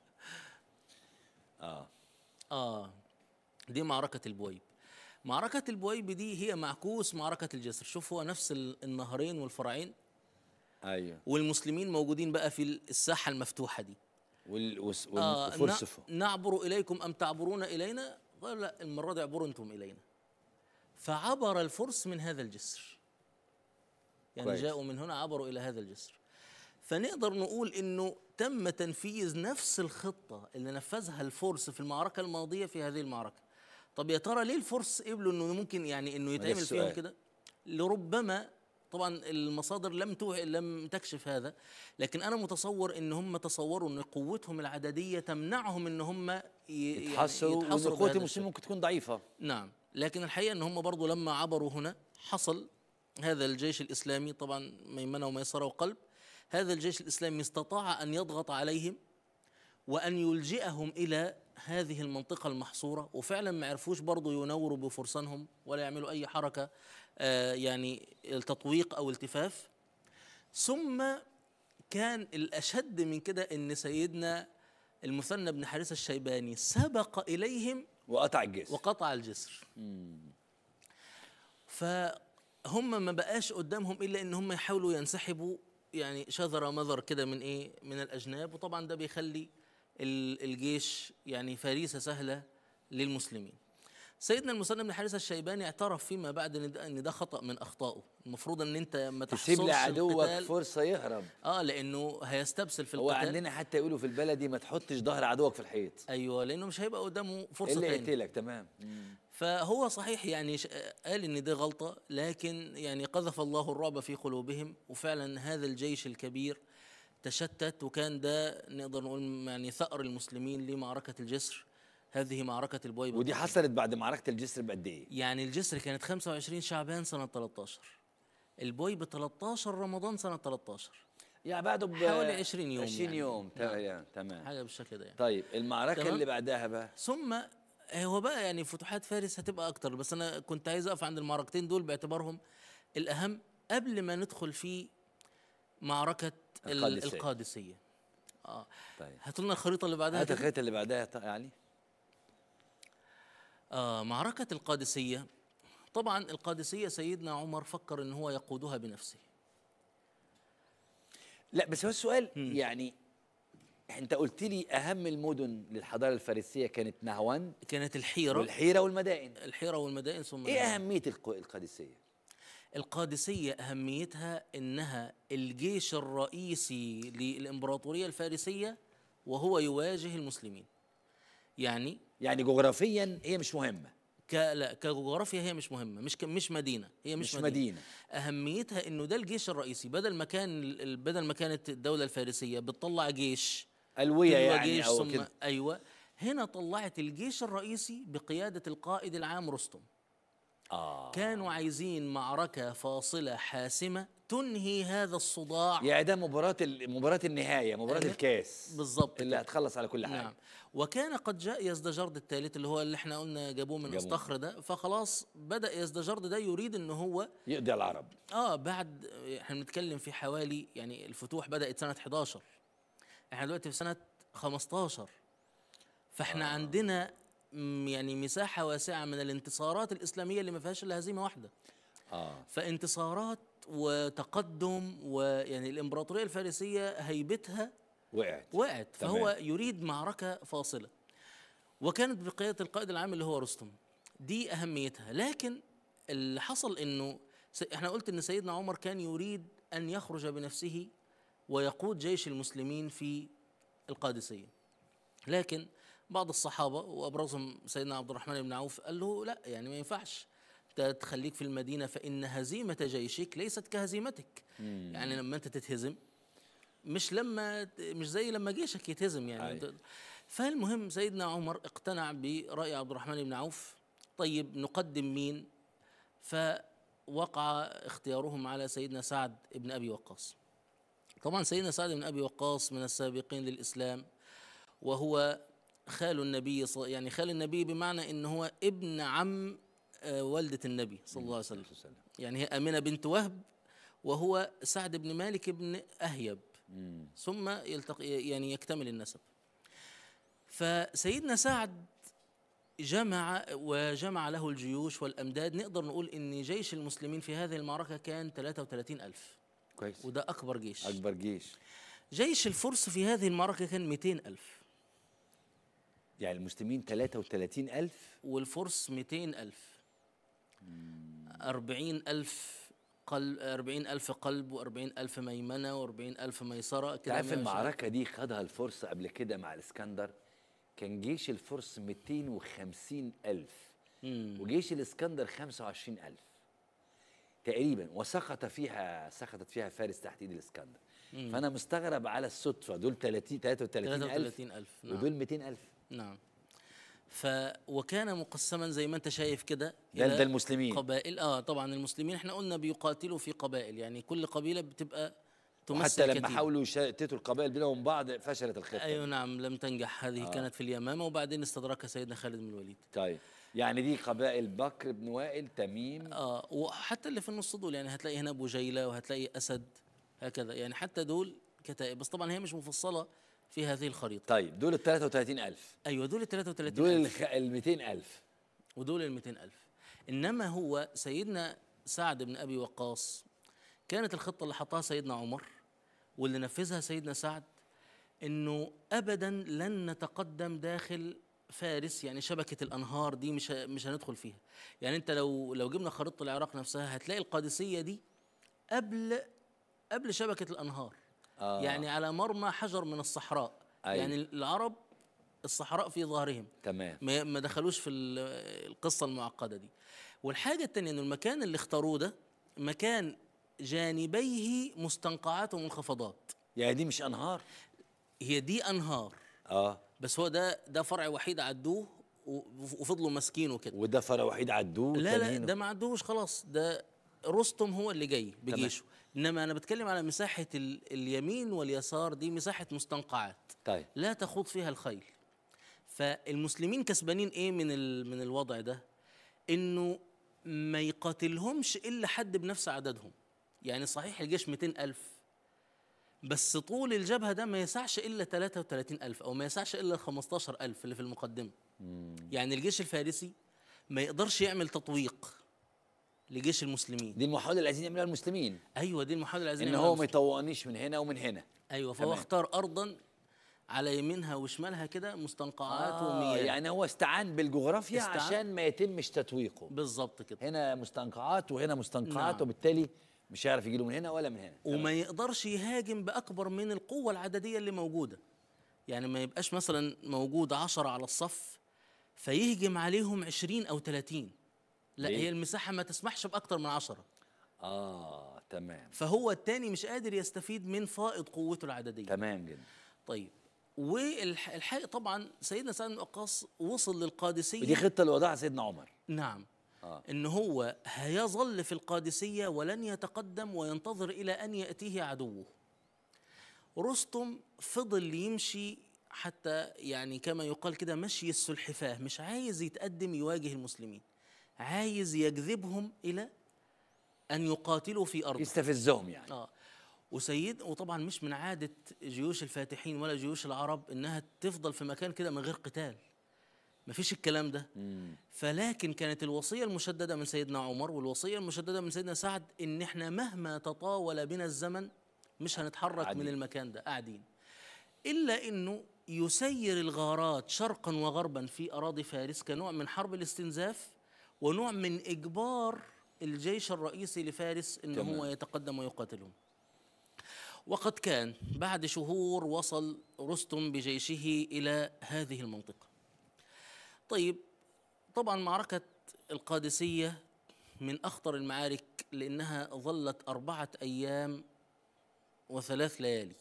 Speaker 1: اه
Speaker 2: اه دي معركة البويب معركة البويب دي هي معكوس معركة الجسر شوف هو نفس ال- النهرين والفرعين
Speaker 1: ايوه
Speaker 2: والمسلمين موجودين بقى في الساحة المفتوحة دي
Speaker 1: وال وس-
Speaker 2: آه
Speaker 1: والفرس
Speaker 2: ن-
Speaker 1: فوق.
Speaker 2: نعبر إليكم أم تعبرون إلينا قال لا المرة دي اعبروا أنتم إلينا فعبر الفرس من هذا الجسر يعني
Speaker 1: كويس.
Speaker 2: جاءوا من هنا عبروا إلى هذا الجسر فنقدر نقول انه تم تنفيذ نفس الخطه اللي نفذها الفرس في المعركه الماضيه في هذه المعركه طب يا ترى ليه الفرس قبلوا انه ممكن يعني انه
Speaker 1: ده
Speaker 2: يتعمل فيهم
Speaker 1: السؤال.
Speaker 2: كده لربما طبعا المصادر لم توع لم تكشف هذا لكن انا متصور ان هم تصوروا ان قوتهم العدديه تمنعهم ان هم ي- يعني
Speaker 1: يتحصروا وان
Speaker 2: يتحصروا
Speaker 1: قوه
Speaker 2: بهذا
Speaker 1: المسلمين
Speaker 2: الشكل.
Speaker 1: ممكن تكون ضعيفه
Speaker 2: نعم لكن الحقيقه ان هم برضو لما عبروا هنا حصل هذا الجيش الاسلامي طبعا ميمنه وميسره وقلب هذا الجيش الاسلامي استطاع ان يضغط عليهم وان يلجئهم الى هذه المنطقه المحصوره وفعلا ما عرفوش برضو ينوروا بفرسانهم ولا يعملوا اي حركه آه يعني التطويق او التفاف ثم كان الاشد من كده ان سيدنا المثنى بن حارثه الشيباني سبق اليهم
Speaker 1: وقطع الجسر
Speaker 2: وقطع الجسر فهم ما بقاش قدامهم الا ان هم يحاولوا ينسحبوا يعني شذر مذر كده من ايه من الاجناب وطبعا ده بيخلي ال- الجيش يعني فريسه سهله للمسلمين سيدنا المثنى بن حارثه الشيباني اعترف فيما بعد ان ده, إن ده خطا من اخطائه المفروض ان انت ما
Speaker 1: تسيب
Speaker 2: تحصلش
Speaker 1: لعدوك
Speaker 2: القتال.
Speaker 1: فرصه يهرب
Speaker 2: اه لانه هيستبسل في
Speaker 1: هو
Speaker 2: القتال
Speaker 1: عندنا حتى يقولوا في البلدي ما تحطش ظهر عدوك في الحيط
Speaker 2: ايوه لانه مش هيبقى قدامه فرصه
Speaker 1: اللي
Speaker 2: تاني
Speaker 1: يقتلك تمام
Speaker 2: فهو صحيح يعني ش- قال ان دي غلطه لكن يعني قذف الله الرعب في قلوبهم وفعلا هذا الجيش الكبير تشتت وكان ده نقدر نقول يعني ثأر المسلمين لمعركه الجسر هذه معركه البويبه
Speaker 1: ودي حصلت بعد معركه الجسر بقد ايه؟
Speaker 2: يعني الجسر كانت 25 شعبان سنه 13 البويبه 13 رمضان سنه 13
Speaker 1: يعني بعده ب
Speaker 2: حوالي 20 يوم
Speaker 1: 20
Speaker 2: يعني.
Speaker 1: يوم
Speaker 2: نعم.
Speaker 1: تمام تمام
Speaker 2: حاجه بالشكل ده يعني.
Speaker 1: طيب المعركه
Speaker 2: تمام.
Speaker 1: اللي بعدها بقى
Speaker 2: ثم هو بقى يعني فتوحات فارس هتبقى اكتر بس انا كنت عايز اقف عند المعركتين دول باعتبارهم الاهم قبل ما ندخل في معركه ال-
Speaker 1: القادسية.
Speaker 2: القادسيه اه
Speaker 1: طيب
Speaker 2: هاتوا لنا الخريطه اللي بعدها
Speaker 1: هات
Speaker 2: كده.
Speaker 1: الخريطه اللي بعدها ط- يعني
Speaker 2: آه معركه القادسيه طبعا القادسيه سيدنا عمر فكر ان هو يقودها بنفسه
Speaker 1: لا بس هو السؤال يعني انت قلت لي اهم المدن للحضاره الفارسيه كانت نهوان
Speaker 2: كانت الحيره
Speaker 1: والحيره والمدائن
Speaker 2: الحيره والمدائن ثم
Speaker 1: ايه
Speaker 2: نهاوند.
Speaker 1: اهميه الق- القادسيه
Speaker 2: القادسية أهميتها إنها الجيش الرئيسي للإمبراطورية الفارسية وهو يواجه المسلمين يعني
Speaker 1: يعني جغرافيا هي مش مهمه
Speaker 2: ك لا كجغرافيا هي مش مهمة مش ك مش مدينة هي مش,
Speaker 1: مش مدينه
Speaker 2: أهميتها إنه ده الجيش الرئيسي بدل ما كان ال- بدل ما كانت الدولة الفارسية بتطلع جيش
Speaker 1: الويه
Speaker 2: تلو
Speaker 1: يعني
Speaker 2: جيش
Speaker 1: او
Speaker 2: ثم
Speaker 1: كده
Speaker 2: أيوة هنا طلعت الجيش الرئيسي بقيادة القائد العام رستم
Speaker 1: اه
Speaker 2: كانوا عايزين معركة فاصلة حاسمة تنهي هذا الصداع
Speaker 1: يعني ده مباراه ال- مباراه النهايه مباراه
Speaker 2: أيوة.
Speaker 1: الكاس
Speaker 2: بالظبط
Speaker 1: اللي
Speaker 2: كده.
Speaker 1: هتخلص على كل حاجه
Speaker 2: نعم وكان قد جاء يزدجرد الثالث اللي هو اللي احنا قلنا جابوه من
Speaker 1: جابوه.
Speaker 2: الصخر ده فخلاص بدا يزدجرد ده يريد ان هو
Speaker 1: يقضي على العرب
Speaker 2: اه بعد احنا بنتكلم في حوالي يعني الفتوح بدات سنه 11 احنا دلوقتي في سنه 15 فاحنا آه. عندنا م- يعني مساحه واسعه من الانتصارات الاسلاميه اللي ما فيهاش الا هزيمه واحده
Speaker 1: اه
Speaker 2: فانتصارات وتقدم ويعني الامبراطوريه الفارسيه هيبتها
Speaker 1: وقعت
Speaker 2: وقعت
Speaker 1: تمام.
Speaker 2: فهو يريد معركة فاصلة وكانت بقيادة القائد العام اللي هو رستم دي أهميتها لكن اللي حصل إنه س- إحنا قلت إن سيدنا عمر كان يريد أن يخرج بنفسه ويقود جيش المسلمين في القادسية لكن بعض الصحابة وأبرزهم سيدنا عبد الرحمن بن عوف قال له لا يعني ما ينفعش أنت تخليك في المدينة فإن هزيمة جيشك ليست كهزيمتك يعني لما أنت تتهزم مش لما مش زي لما جيشك يتهزم يعني
Speaker 1: أي.
Speaker 2: أنت- فالمهم سيدنا عمر اقتنع برأي عبد الرحمن بن عوف طيب نقدم مين فوقع اختيارهم على سيدنا سعد بن أبي وقاص طبعا سيدنا سعد بن أبي وقاص من السابقين للإسلام وهو خال النبي ص- يعني خال النبي بمعنى ان هو ابن عم آه، والدة النبي صلى الله عليه وسلم يعني هي آمنة بنت وهب وهو سعد بن مالك بن أهيب ثم يلتقي يعني يكتمل النسب فسيدنا سعد جمع وجمع له الجيوش والأمداد نقدر نقول إن جيش المسلمين في هذه المعركة كان 33 ألف
Speaker 1: كويس
Speaker 2: وده أكبر جيش
Speaker 1: اكبر جيش
Speaker 2: جيش الفرس في هذه المعركة كان 200 ألف
Speaker 1: يعني المسلمين 33000
Speaker 2: والفرس 200 ألف أربعين ألف قلب أربعين ألف قلب وأربعين ألف ميمنة وأربعين ألف ميسرة كده
Speaker 1: تعرف
Speaker 2: ماشي.
Speaker 1: المعركة دي خدها الفرس قبل كده مع الاسكندر كان جيش الفرس 250 ألف وجيش الاسكندر 25 ألف تقريبا وسقط فيها سقطت فيها فارس تحت ايد الاسكندر فانا مستغرب على الصدفه دول 30 33 ألف
Speaker 2: 33 ألف نعم.
Speaker 1: ودول 200 ألف
Speaker 2: نعم ف وكان مقسما زي ما انت شايف كده
Speaker 1: ده
Speaker 2: إلى
Speaker 1: ده المسلمين
Speaker 2: قبائل اه طبعا المسلمين احنا قلنا بيقاتلوا في قبائل يعني كل قبيله بتبقى تمثل
Speaker 1: وحتى لما
Speaker 2: كتيبة.
Speaker 1: حاولوا يشتتوا القبائل بينهم بعض فشلت الخطه
Speaker 2: ايوه نعم لم تنجح هذه آه. كانت في اليمامه وبعدين استدركها سيدنا خالد بن الوليد
Speaker 1: طيب يعني دي قبائل بكر بن وائل تميم
Speaker 2: اه وحتى اللي في النص دول يعني هتلاقي هنا ابو جيله وهتلاقي اسد هكذا يعني حتى دول كتائب بس طبعا هي مش مفصله في هذه الخريطه
Speaker 1: طيب دول ال 33000
Speaker 2: ايوه دول ال 33
Speaker 1: دول الخ- ال 200000
Speaker 2: ودول ال 200000 انما هو سيدنا سعد بن ابي وقاص كانت الخطه اللي حطها سيدنا عمر واللي نفذها سيدنا سعد انه ابدا لن نتقدم داخل فارس يعني شبكه الانهار دي مش ه- مش هندخل فيها يعني انت لو لو جبنا خريطه العراق نفسها هتلاقي القادسيه دي قبل قبل شبكه الانهار
Speaker 1: آه.
Speaker 2: يعني على مرمى حجر من الصحراء
Speaker 1: أيوة.
Speaker 2: يعني العرب الصحراء في ظهرهم
Speaker 1: تمام
Speaker 2: ما ما دخلوش في ال- القصه المعقده دي والحاجه الثانيه انه المكان اللي اختاروه ده مكان جانبيه مستنقعات ومنخفضات
Speaker 1: يعني دي مش انهار
Speaker 2: هي دي انهار
Speaker 1: اه
Speaker 2: بس هو ده ده فرع وحيد عدوه و- وفضلوا ماسكينه كده
Speaker 1: وده فرع وحيد عدوه
Speaker 2: لا لا
Speaker 1: والتانيين-
Speaker 2: ده ما عدوش خلاص ده رستم هو اللي جاي بجيشه انما انا بتكلم على مساحه ال اليمين واليسار دي مساحه مستنقعات
Speaker 1: طيب
Speaker 2: لا تخوض فيها الخيل فالمسلمين كسبانين ايه من ال- من الوضع ده انه ما يقاتلهمش الا حد بنفس عددهم يعني صحيح الجيش 200 ألف بس طول الجبهة ده ما يسعش إلا 33 ألف أو ما يسعش إلا 15 ألف اللي في المقدمة يعني الجيش الفارسي ما يقدرش يعمل تطويق لجيش المسلمين
Speaker 1: دي المحاولة اللي عايزين يعملوها المسلمين
Speaker 2: أيوة دي المحاولة اللي عايزين
Speaker 1: ان
Speaker 2: يعملوها
Speaker 1: هو ما
Speaker 2: المسلمين.
Speaker 1: يطوقنيش من هنا ومن هنا
Speaker 2: أيوة فهو
Speaker 1: تمام.
Speaker 2: اختار أرضا على يمينها وشمالها كده مستنقعات
Speaker 1: آه
Speaker 2: ومياه
Speaker 1: يعني هو استعان بالجغرافيا
Speaker 2: استعان-
Speaker 1: عشان ما يتمش تتويقه
Speaker 2: بالظبط كده
Speaker 1: هنا مستنقعات وهنا مستنقعات
Speaker 2: نعم.
Speaker 1: وبالتالي مش هيعرف يجي له من هنا ولا من هنا
Speaker 2: وما يقدرش يهاجم بأكبر من القوة العددية اللي موجودة يعني ما يبقاش مثلا موجود عشرة على الصف فيهجم عليهم عشرين أو ثلاثين لا
Speaker 1: ليه؟
Speaker 2: هي المساحة ما تسمحش بأكتر من عشرة
Speaker 1: اه تمام
Speaker 2: فهو التاني مش قادر يستفيد من فائض قوته العددية
Speaker 1: تمام جدا
Speaker 2: طيب والحقيقة طبعا سيدنا سعد بن وقاص وصل للقادسية
Speaker 1: ودي خطة اللي وضعها سيدنا عمر
Speaker 2: نعم
Speaker 1: آه.
Speaker 2: ان هو هيظل في القادسيه ولن يتقدم وينتظر الى ان ياتيه عدوه رستم فضل يمشي حتى يعني كما يقال كده مشي السلحفاه مش عايز يتقدم يواجه المسلمين عايز يجذبهم الى ان يقاتلوا في ارضه
Speaker 1: يستفزهم يعني
Speaker 2: اه وسيد وطبعا مش من عاده جيوش الفاتحين ولا جيوش العرب انها تفضل في مكان كده من غير قتال مفيش الكلام ده فلكن كانت الوصيه المشدده من سيدنا عمر والوصيه المشدده من سيدنا سعد ان احنا مهما تطاول بنا الزمن مش هنتحرك
Speaker 1: قاعدين.
Speaker 2: من المكان ده قاعدين الا انه يسير الغارات شرقا وغربا في اراضي فارس كنوع من حرب الاستنزاف ونوع من اجبار الجيش الرئيسي لفارس ان
Speaker 1: تمام.
Speaker 2: هو يتقدم ويقاتلهم وقد كان بعد شهور وصل رستم بجيشه الى هذه المنطقه طيب طبعا معركه القادسيه من اخطر المعارك لانها ظلت اربعه ايام وثلاث ليالي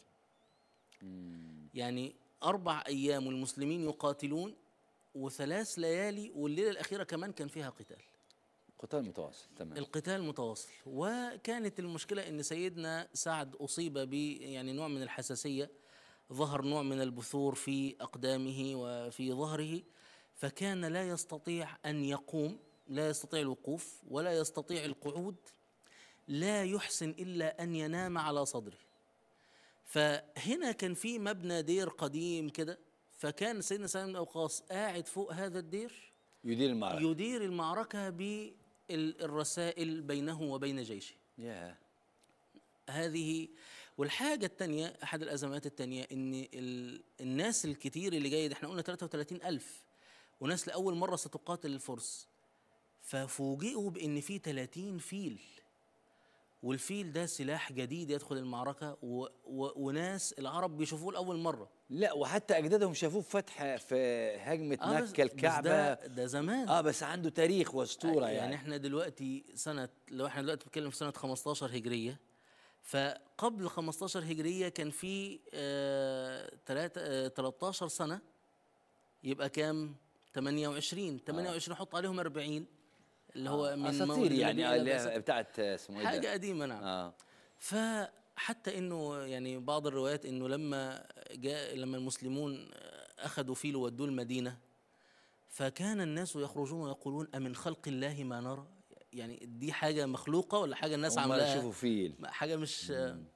Speaker 2: يعني أربع أيام والمسلمين يقاتلون وثلاث ليالي والليلة الأخيرة كمان كان فيها قتال
Speaker 1: قتال متواصل تمام
Speaker 2: القتال متواصل وكانت المشكلة أن سيدنا سعد أصيب ب يعني نوع من الحساسية ظهر نوع من البثور في أقدامه وفي ظهره فكان لا يستطيع أن يقوم لا يستطيع الوقوف ولا يستطيع القعود لا يحسن إلا أن ينام على صدره فهنا كان في مبنى دير قديم كده فكان سيدنا سالم بن أوقاص قاعد فوق هذا الدير
Speaker 1: يدير المعركة
Speaker 2: يدير المعركة بالرسائل بينه وبين جيشه
Speaker 1: يا
Speaker 2: هذه والحاجة التانية أحد الأزمات التانية إن ال... الناس الكتير اللي جاي ده إحنا قلنا 33 ألف وناس لأول مرة ستقاتل الفرس ففوجئوا بإن في 30 فيل والفيل ده سلاح جديد يدخل المعركة و... و... وناس العرب بيشوفوه لأول مرة
Speaker 1: لا وحتى اجدادهم شافوه في فتح في هجمه
Speaker 2: آه، بس-
Speaker 1: مكه
Speaker 2: بس
Speaker 1: الكعبه
Speaker 2: ده, ده زمان
Speaker 1: اه بس عنده تاريخ واسطوره
Speaker 2: يعني,
Speaker 1: يعني,
Speaker 2: احنا دلوقتي سنة لو احنا دلوقتي بنتكلم في سنة 15 هجرية فقبل 15 هجرية كان في آه تلاتة آه 13 سنة يبقى كام 28 28 حط عليهم 40 اللي هو من
Speaker 1: اساطير
Speaker 2: مولد
Speaker 1: يعني آه،
Speaker 2: النبي
Speaker 1: اللي
Speaker 2: إلى
Speaker 1: هي بتاعت آه، اسمه ايه
Speaker 2: حاجة
Speaker 1: ده؟
Speaker 2: قديمة نعم
Speaker 1: اه
Speaker 2: فحتى انه يعني بعض الروايات انه لما جاء لما المسلمون اخذوا فيل وودوه المدينه فكان الناس يخرجون ويقولون امن خلق الله ما نرى يعني دي حاجه مخلوقه ولا حاجه الناس
Speaker 1: هم
Speaker 2: عاملاها
Speaker 1: يشوفوا فيل
Speaker 2: حاجه مش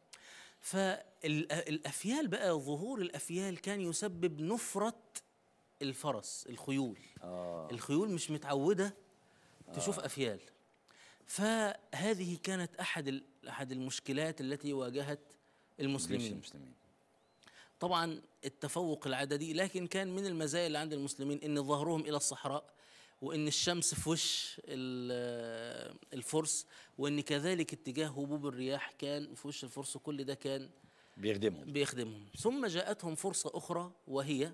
Speaker 2: فالافيال بقى ظهور الافيال كان يسبب نفره الفرس الخيول
Speaker 1: اه
Speaker 2: الخيول مش متعوده تشوف افيال فهذه كانت احد ال- احد المشكلات التي واجهت
Speaker 1: جيش
Speaker 2: المسلمين
Speaker 1: المسلمين
Speaker 2: طبعا التفوق العددي لكن كان من المزايا اللي عند المسلمين ان ظهرهم الى الصحراء وان الشمس في وش ال- الفرس وان كذلك اتجاه هبوب الرياح كان في وش الفرس وكل ده كان
Speaker 1: بيخدمهم
Speaker 2: بيخدمهم ثم جاءتهم فرصة أخرى وهي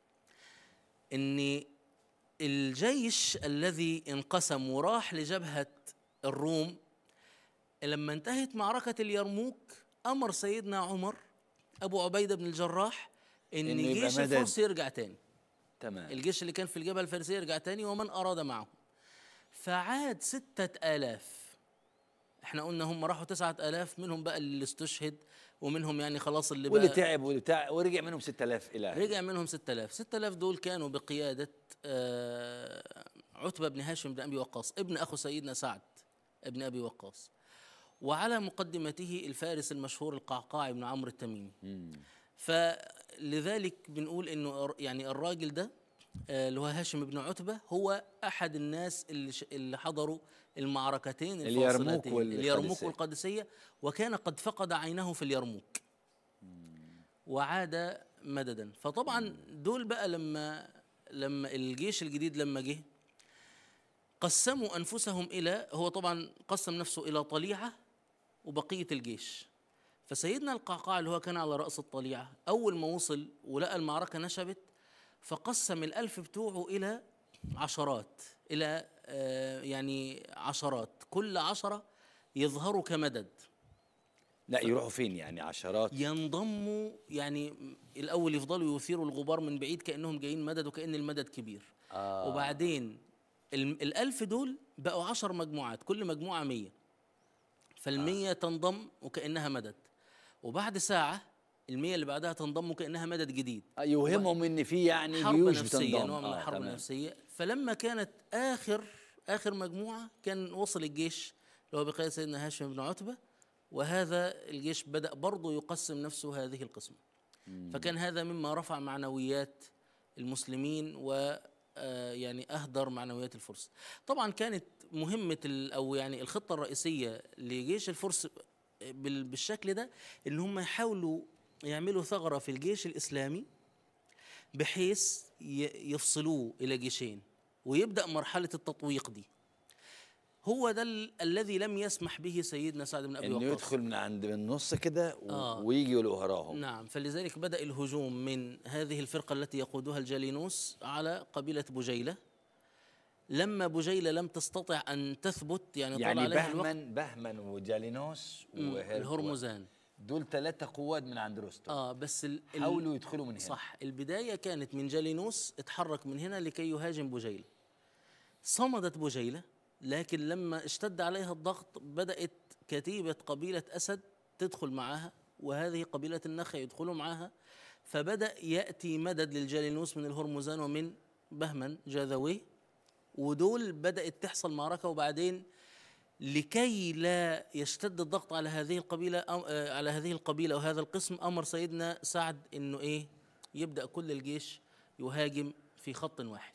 Speaker 2: أن الجيش الذي انقسم وراح لجبهة الروم لما انتهت معركة اليرموك أمر سيدنا عمر أبو عبيدة بن الجراح إن
Speaker 1: إنه يبقى
Speaker 2: جيش
Speaker 1: مدد.
Speaker 2: الفرس يرجع تاني
Speaker 1: تمام
Speaker 2: الجيش اللي كان في الجبهة الفارسية يرجع تاني ومن أراد معه فعاد ستة آلاف احنا قلنا هم راحوا تسعة آلاف منهم بقى اللي استشهد ومنهم يعني خلاص اللي
Speaker 1: واللي
Speaker 2: بقى
Speaker 1: تعب واللي بتاع ورجع منهم 6000 الى
Speaker 2: رجع منهم 6000 6000 دول كانوا بقيادة آه، عتبة بن هاشم بن أبي وقاص ابن أخو سيدنا سعد ابن أبي وقاص وعلى مقدمته الفارس المشهور القعقاع بن عمرو التميمي فلذلك بنقول انه الر- يعني الراجل ده آه، اللي هو هاشم بن عتبة هو أحد الناس اللي ش- اللي حضروا المعركتين
Speaker 1: اليرموك
Speaker 2: الفاصلتين اليرموك
Speaker 1: والقادسية.
Speaker 2: والقادسية وكان قد فقد عينه في اليرموك وعاد مددا فطبعا دول بقى لما لما الجيش الجديد لما جه قسموا انفسهم الى هو طبعا قسم نفسه الى طليعه وبقيه الجيش فسيدنا القعقاع اللي هو كان على راس الطليعه اول ما وصل ولقى المعركه نشبت فقسم الالف بتوعه الى عشرات الى آه يعني عشرات كل عشره يظهروا كمدد
Speaker 1: لا يروحوا فين يعني عشرات
Speaker 2: ينضموا يعني م- الاول يفضلوا يثيروا الغبار من بعيد كانهم جايين مدد وكان المدد كبير
Speaker 1: آه.
Speaker 2: وبعدين الم- الألف دول بقوا عشر مجموعات كل مجموعة مية فالمية تنضم وكأنها مدد وبعد ساعة المية اللي بعدها تنضم وكأنها مدد جديد
Speaker 1: آه، يوهمهم ان في يعني
Speaker 2: حرب
Speaker 1: جيوش
Speaker 2: نفسية
Speaker 1: بتنضم
Speaker 2: نوع من
Speaker 1: آه،
Speaker 2: الحرب
Speaker 1: تمام.
Speaker 2: النفسية فلما كانت آخر آخر مجموعة كان وصل الجيش اللي هو بقيادة سيدنا هاشم بن عتبة وهذا الجيش بدأ برضه يقسم نفسه هذه القسمة فكان هذا مما رفع معنويات المسلمين و آه، يعني اهدر معنويات الفرس. طبعا كانت مهمه ال- او يعني الخطه الرئيسيه لجيش الفرس بال- بالشكل ده ان هم يحاولوا يعملوا ثغرة في الجيش الإسلامي بحيث ي- يفصلوه إلى جيشين ويبدأ مرحلة التطويق دي هو ده ال- الذي لم يسمح به سيدنا سعد بن أبي
Speaker 1: انه
Speaker 2: وقاص
Speaker 1: يدخل من عند من النص كده و-
Speaker 2: آه.
Speaker 1: ويجي يقول وراهم
Speaker 2: نعم فلذلك بدأ الهجوم من هذه الفرقة التي يقودها الجالينوس على قبيلة بجيلة لما بجيلة لم تستطع أن تثبت يعني, طال
Speaker 1: يعني
Speaker 2: عليها الوقت
Speaker 1: بهمن بهمن وجالينوس
Speaker 2: مم،
Speaker 1: وهر-
Speaker 2: الهرمزان
Speaker 1: دول ثلاثة قوات من عند رستم
Speaker 2: اه بس ال ال-
Speaker 1: حاولوا يدخلوا من هنا
Speaker 2: صح البداية كانت من جالينوس اتحرك من هنا لكي يهاجم بجيلة صمدت بجيلة لكن لما اشتد عليها الضغط بدأت كتيبة قبيلة أسد تدخل معها وهذه قبيلة النخع يدخلوا معها فبدأ يأتي مدد للجالينوس من الهرمزان ومن بهمن جاذويه ودول بدأت تحصل معركة وبعدين لكي لا يشتد الضغط على هذه القبيلة أم آه، على هذه القبيلة وهذا القسم أمر سيدنا سعد إنه إيه يبدأ كل الجيش يهاجم في خط واحد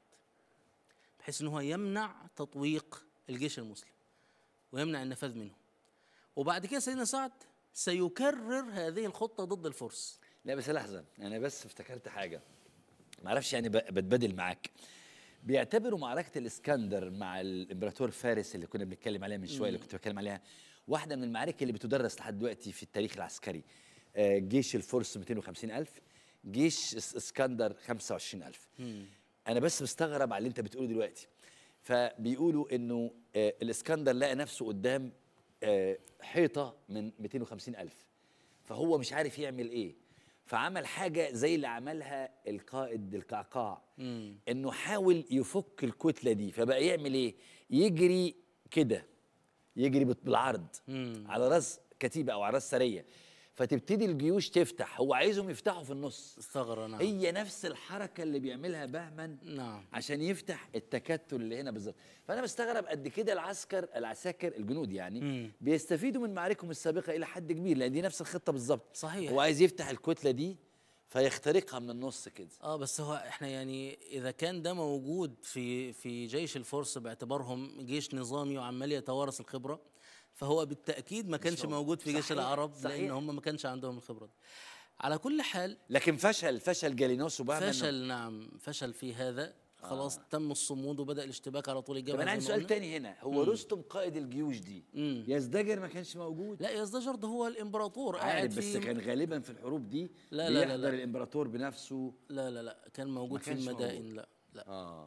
Speaker 2: بحيث إنه هو يمنع تطويق الجيش المسلم ويمنع النفاذ منه وبعد كده سيدنا سعد سيكرر هذه الخطة ضد الفرس
Speaker 1: لا بس لحظة أنا بس افتكرت حاجة معرفش يعني ب- بتبادل معاك بيعتبروا معركة الإسكندر مع الإمبراطور فارس اللي كنا بنتكلم عليها من شوية اللي كنت بتكلم عليها واحدة من المعارك اللي بتدرس لحد دلوقتي في التاريخ العسكري آه، جيش الفرس 250 ألف جيش إس- اسكندر 25 ألف أنا بس مستغرب على اللي أنت بتقوله دلوقتي فبيقولوا إنه آه، الإسكندر لقى نفسه قدام آه، حيطة من 250 ألف فهو مش عارف يعمل ايه فعمل حاجة زي اللي عملها القائد القعقاع انه حاول يفك الكتلة دي فبقى يعمل ايه يجري كده يجري بال- بالعرض على راس كتيبة او على راس سرية فتبتدي الجيوش تفتح هو عايزهم يفتحوا في النص
Speaker 2: ثغرة نعم
Speaker 1: هي نفس الحركة اللي بيعملها بهمن
Speaker 2: نعم
Speaker 1: عشان يفتح التكتل اللي هنا بالظبط فانا بستغرب قد كده العسكر العساكر الجنود يعني
Speaker 2: مم.
Speaker 1: بيستفيدوا من معاركهم السابقه الى حد كبير لان دي نفس الخطه بالظبط
Speaker 2: صحيح.
Speaker 1: هو عايز يفتح الكتله دي فيخترقها من النص كده
Speaker 2: اه بس هو احنا يعني اذا كان ده موجود في في جيش الفرس باعتبارهم جيش نظامي وعمال يتوارث الخبره فهو بالتاكيد ما كانش
Speaker 1: موجود.
Speaker 2: موجود في جيش
Speaker 1: صحيح،
Speaker 2: العرب
Speaker 1: صحيح.
Speaker 2: لان هم ما كانش عندهم الخبره دي على كل حال
Speaker 1: لكن فشل فشل جالينوس وبهمن
Speaker 2: فشل نعم فشل في هذا خلاص تم الصمود وبدا الاشتباك على طول
Speaker 1: طب
Speaker 2: الجبهه
Speaker 1: انا عندي
Speaker 2: زي ما
Speaker 1: سؤال
Speaker 2: قلنا.
Speaker 1: تاني هنا هو رستم قائد الجيوش دي
Speaker 2: مم.
Speaker 1: يزدجر ما كانش موجود
Speaker 2: لا يزدجر ده هو الامبراطور قاعد
Speaker 1: عارف بس
Speaker 2: في
Speaker 1: كان غالبا في الحروب دي
Speaker 2: لا، لا، لا،
Speaker 1: بيحضر
Speaker 2: لا.
Speaker 1: الامبراطور بنفسه
Speaker 2: لا لا لا كان موجود في
Speaker 1: كانش
Speaker 2: المدائن
Speaker 1: موجود.
Speaker 2: لا لا
Speaker 1: اه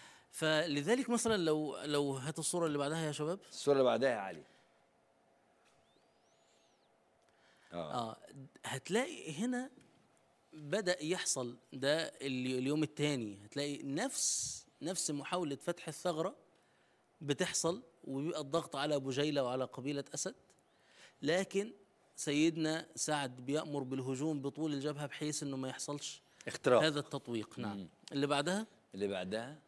Speaker 2: فلذلك مثلا لو لو هات الصوره اللي بعدها يا شباب
Speaker 1: الصوره اللي بعدها يا علي اه
Speaker 2: اه هتلاقي هنا بدأ يحصل ده ال- اليوم الثاني هتلاقي نفس نفس محاولة فتح الثغرة بتحصل وبيبقى الضغط على أبو جيلة وعلى قبيلة أسد لكن سيدنا سعد بيأمر بالهجوم بطول الجبهة بحيث إنه ما يحصلش
Speaker 1: اختراق
Speaker 2: هذا التطويق نعم اللي بعدها
Speaker 1: اللي بعدها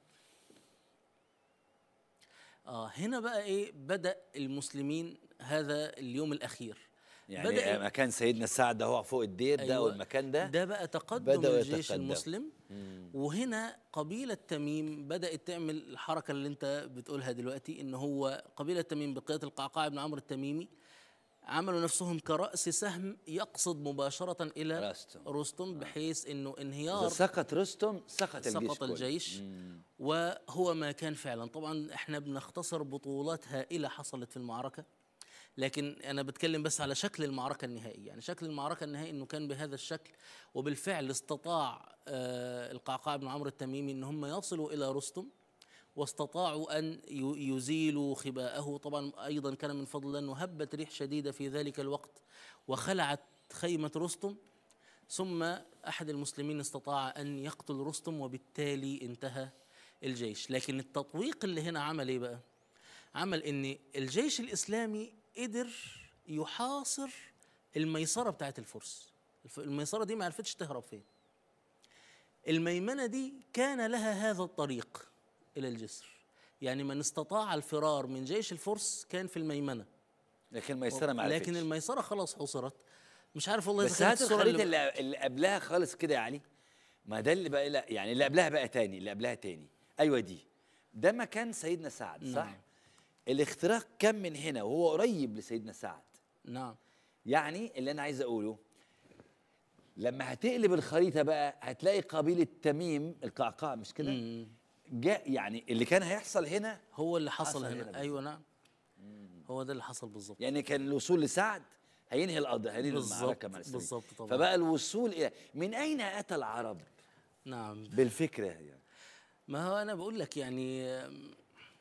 Speaker 2: آه هنا بقى إيه بدأ المسلمين هذا اليوم الأخير
Speaker 1: يعني
Speaker 2: بدأ
Speaker 1: مكان سيدنا سعد ده هو فوق الدير ده
Speaker 2: أيوة.
Speaker 1: والمكان ده
Speaker 2: ده بقى تقدم
Speaker 1: بدأوا
Speaker 2: الجيش
Speaker 1: يتقدموا.
Speaker 2: المسلم وهنا قبيلة تميم بدأت تعمل الحركة اللي انت بتقولها دلوقتي ان هو قبيلة تميم بقيادة القعقاع بن عمرو التميمي عملوا نفسهم كرأس سهم يقصد مباشرة إلى
Speaker 1: رستم.
Speaker 2: رستم بحيث انه
Speaker 1: إذا
Speaker 2: انهيار
Speaker 1: سقط رستم سقط الجيش
Speaker 2: سقط
Speaker 1: كله.
Speaker 2: الجيش
Speaker 1: مم.
Speaker 2: وهو ما كان فعلا طبعا احنا بنختصر بطولات هائلة حصلت في المعركة لكن انا بتكلم بس على شكل المعركة النهائية يعني شكل المعركة النهائي انه كان بهذا الشكل وبالفعل استطاع آه القعقاع بن عمرو التميمي ان هم يصلوا الى رستم واستطاعوا ان ي- يزيلوا خباءه طبعا ايضا كان من فضل الله انه هبت ريح شديده في ذلك الوقت وخلعت خيمه رستم ثم احد المسلمين استطاع ان يقتل رستم وبالتالي انتهى الجيش لكن التطويق اللي هنا عمل ايه بقى عمل ان الجيش الاسلامي قدر يحاصر الميسره بتاعت الفرس الف- الميسره دي ما عرفتش تهرب فين الميمنه دي كان لها هذا الطريق الى الجسر يعني من استطاع الفرار من جيش الفرس كان في الميمنه
Speaker 1: لكن ميسره ما عرفتش
Speaker 2: لكن الميسره خلاص حصرت مش عارف والله إذا
Speaker 1: بس
Speaker 2: كانت
Speaker 1: هات
Speaker 2: الصورة
Speaker 1: الخريطه
Speaker 2: اللي
Speaker 1: اللي, اللي قبلها خالص كده يا علي ما ده اللي بقى لا يعني اللي قبلها بقى تاني اللي قبلها تاني ايوه دي ده مكان سيدنا سعد صح
Speaker 2: نعم.
Speaker 1: الاختراق كان من هنا وهو قريب لسيدنا سعد
Speaker 2: نعم
Speaker 1: يعني اللي انا عايز اقوله لما هتقلب الخريطه بقى هتلاقي قبيله تميم القعقاع مش كده
Speaker 2: مم.
Speaker 1: جاء يعني اللي كان هيحصل هنا
Speaker 2: هو اللي حصل,
Speaker 1: حصل هنا
Speaker 2: هنا
Speaker 1: بالظبط.
Speaker 2: ايوه نعم هو ده اللي حصل بالظبط
Speaker 1: يعني كان الوصول لسعد هينهي القضيه هينهي
Speaker 2: بالظبط،
Speaker 1: المعركه مع الإسلاميين.
Speaker 2: بالظبط طبعا.
Speaker 1: فبقى الوصول الى من اين اتى العرب
Speaker 2: نعم
Speaker 1: بالفكره يعني
Speaker 2: ما هو انا بقول لك يعني آم،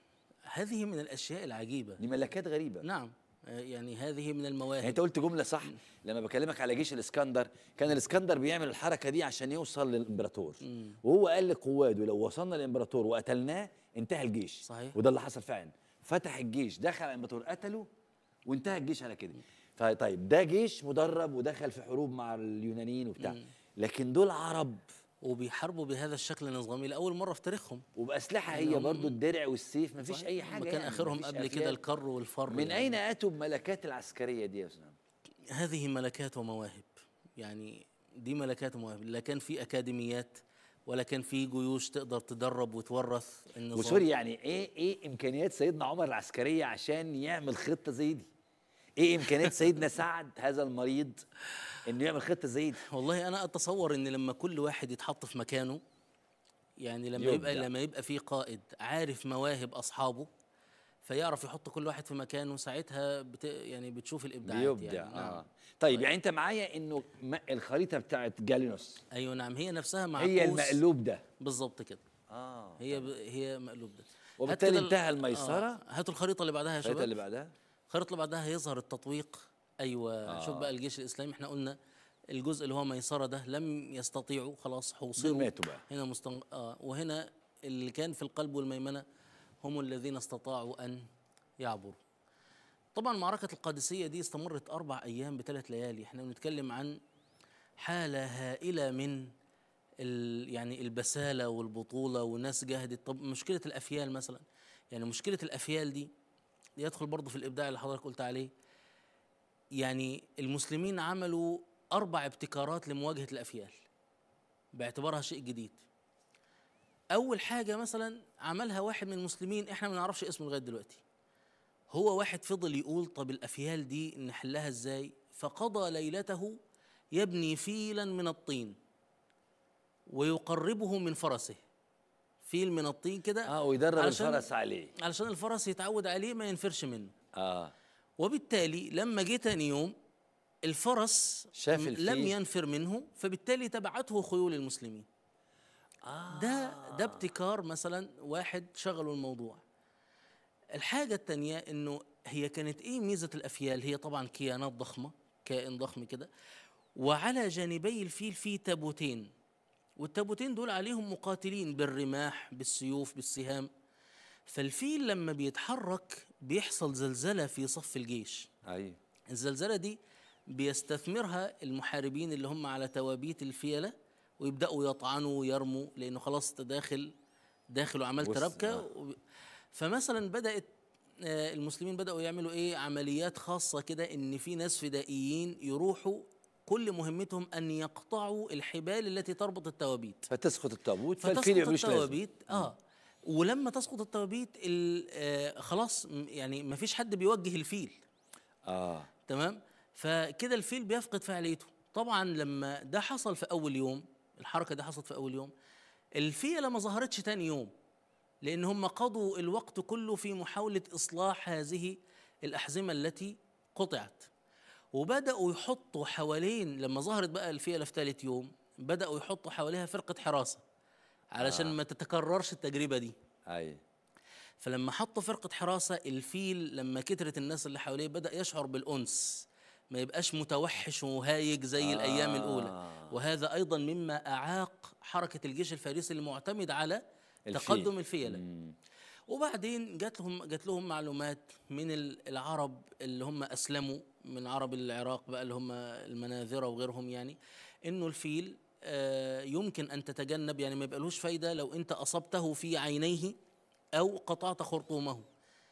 Speaker 2: هذه من الاشياء العجيبه
Speaker 1: دي ملكات غريبه
Speaker 2: نعم آه، يعني هذه من
Speaker 1: يعني
Speaker 2: المواهب
Speaker 1: انت قلت جمله صح لما بكلمك على جيش الاسكندر كان الاسكندر بيعمل الحركه دي عشان يوصل للامبراطور وهو قال لقواده لو وصلنا للامبراطور وقتلناه انتهى الجيش
Speaker 2: صحيح.
Speaker 1: وده اللي حصل فعلا فتح الجيش دخل على الامبراطور قتله وانتهى الجيش على كده فطيب ده جيش مدرب ودخل في حروب مع اليونانيين وبتاع لكن دول عرب
Speaker 2: وبيحاربوا بهذا الشكل النظامي لاول مره في تاريخهم
Speaker 1: وباسلحه هي
Speaker 2: إنهم-
Speaker 1: برضو الدرع والسيف مفيش اي حاجه
Speaker 2: كان
Speaker 1: يعني
Speaker 2: اخرهم
Speaker 1: مفيش
Speaker 2: قبل كده
Speaker 1: أفيال.
Speaker 2: الكر والفر
Speaker 1: من
Speaker 2: يعني.
Speaker 1: اين اتوا بملكات العسكريه دي يا استاذ
Speaker 2: هذه ملكات ومواهب يعني دي ملكات ومواهب لا كان في اكاديميات ولا كان في جيوش تقدر تدرب وتورث النظام
Speaker 1: وسوري يعني ايه ايه امكانيات سيدنا عمر العسكريه عشان يعمل خطه زي دي؟ ايه امكانيات سيدنا سعد هذا المريض انه يعمل خطه زي دي؟
Speaker 2: والله انا اتصور ان لما كل واحد يتحط في مكانه يعني لما يبقى
Speaker 1: يبدع.
Speaker 2: لما يبقى في قائد عارف مواهب اصحابه فيعرف يحط كل واحد في مكانه ساعتها بت يعني بتشوف الابداعات
Speaker 1: بيبدع
Speaker 2: يعني نعم.
Speaker 1: اه طيب يعني انت معايا انه ما- الخريطه بتاعت جالينوس
Speaker 2: ايوه نعم هي نفسها معكوس
Speaker 1: هي المقلوب ده
Speaker 2: بالظبط كده
Speaker 1: اه
Speaker 2: هي ب... هي مقلوب ده هات
Speaker 1: وبالتالي
Speaker 2: كده ال-
Speaker 1: انتهى الميسرة.
Speaker 2: آه. هاتوا الخريطه اللي بعدها يا
Speaker 1: الخريطه
Speaker 2: شباب
Speaker 1: اللي بعدها
Speaker 2: الخريطه اللي بعدها هيظهر التطويق ايوه آه. شوف بقى الجيش الاسلامي احنا قلنا الجزء اللي هو ميسره ده لم يستطيعوا خلاص
Speaker 1: دول
Speaker 2: حوصروا
Speaker 1: ماتوا بقى
Speaker 2: هنا مستن... آه وهنا اللي كان في القلب والميمنه هم الذين استطاعوا ان يعبروا طبعا معركة القادسية دي استمرت أربع أيام بثلاث ليالي احنا بنتكلم عن حالة هائلة من ال يعني البسالة والبطولة والناس جاهدت طب مشكلة الأفيال مثلا يعني مشكلة الأفيال دي يدخل برضه في الإبداع اللي حضرتك قلت عليه يعني المسلمين عملوا أربع ابتكارات لمواجهة الأفيال باعتبارها شيء جديد أول حاجة مثلا عملها واحد من المسلمين احنا ما نعرفش اسمه لغاية دلوقتي هو واحد فضل يقول طب الافيال دي نحلها ازاي فقضى ليلته يبني فيلا من الطين ويقربه من فرسه فيل من الطين كده
Speaker 1: اه ويدرب
Speaker 2: علشان-
Speaker 1: الفرس عليه
Speaker 2: علشان الفرس يتعود عليه ما ينفرش منه
Speaker 1: اه
Speaker 2: وبالتالي لما جه تاني يوم الفرس
Speaker 1: شاف
Speaker 2: م-
Speaker 1: الفيل.
Speaker 2: لم ينفر منه فبالتالي تبعته خيول المسلمين
Speaker 1: آه.
Speaker 2: ده ده ابتكار مثلا واحد شغلوا الموضوع الحاجة التانية انه هي كانت ايه ميزة الافيال هي طبعا كيانات ضخمة كائن ضخم كده وعلى جانبي الفيل في تابوتين والتابوتين دول عليهم مقاتلين بالرماح بالسيوف بالسهام فالفيل لما بيتحرك بيحصل زلزلة في صف الجيش
Speaker 1: ايوه
Speaker 2: الزلزلة دي بيستثمرها المحاربين اللي هم على توابيت الفيلة ويبدأوا يطعنوا ويرموا لأنه خلاص انت داخل داخل وعملت
Speaker 1: وسط-
Speaker 2: ربكة
Speaker 1: آه.
Speaker 2: وب- فمثلا بدأت آه، المسلمين بدأوا يعملوا إيه عمليات خاصة كده إن في ناس فدائيين يروحوا كل مهمتهم أن يقطعوا الحبال التي تربط التوابيت
Speaker 1: فتسقط التابوت فالفيل
Speaker 2: فتسقط
Speaker 1: يعملوش لازمه
Speaker 2: التوابيت اه ولما تسقط التوابيت ال- آه، خلاص م- يعني ما فيش حد بيوجه الفيل
Speaker 1: اه
Speaker 2: تمام فكده الفيل بيفقد فعاليته طبعا لما ده حصل في اول يوم الحركه دي حصلت في اول يوم الفيله ما ظهرتش تاني يوم لان هم قضوا الوقت كله في محاوله اصلاح هذه الاحزمه التي قطعت وبداوا يحطوا حوالين لما ظهرت بقى الفيله في ثالث يوم بداوا يحطوا حواليها فرقه حراسه علشان ما تتكررش التجربه دي
Speaker 1: ايوه
Speaker 2: فلما حطوا فرقة حراسة الفيل لما كترت الناس اللي حواليه بدأ يشعر بالأنس ما يبقاش متوحش وهايج زي آه الأيام الأولى وهذا أيضا مما أعاق حركة الجيش الفارسي المعتمد على
Speaker 1: الفيل.
Speaker 2: تقدم الفيلة وبعدين جات لهم جات لهم معلومات من ال- العرب اللي هم أسلموا من عرب العراق بقى اللي هم المناذرة وغيرهم يعني إنه الفيل آه، يمكن أن تتجنب يعني ما يبقالوش فايدة لو أنت أصبته في عينيه أو قطعت خرطومه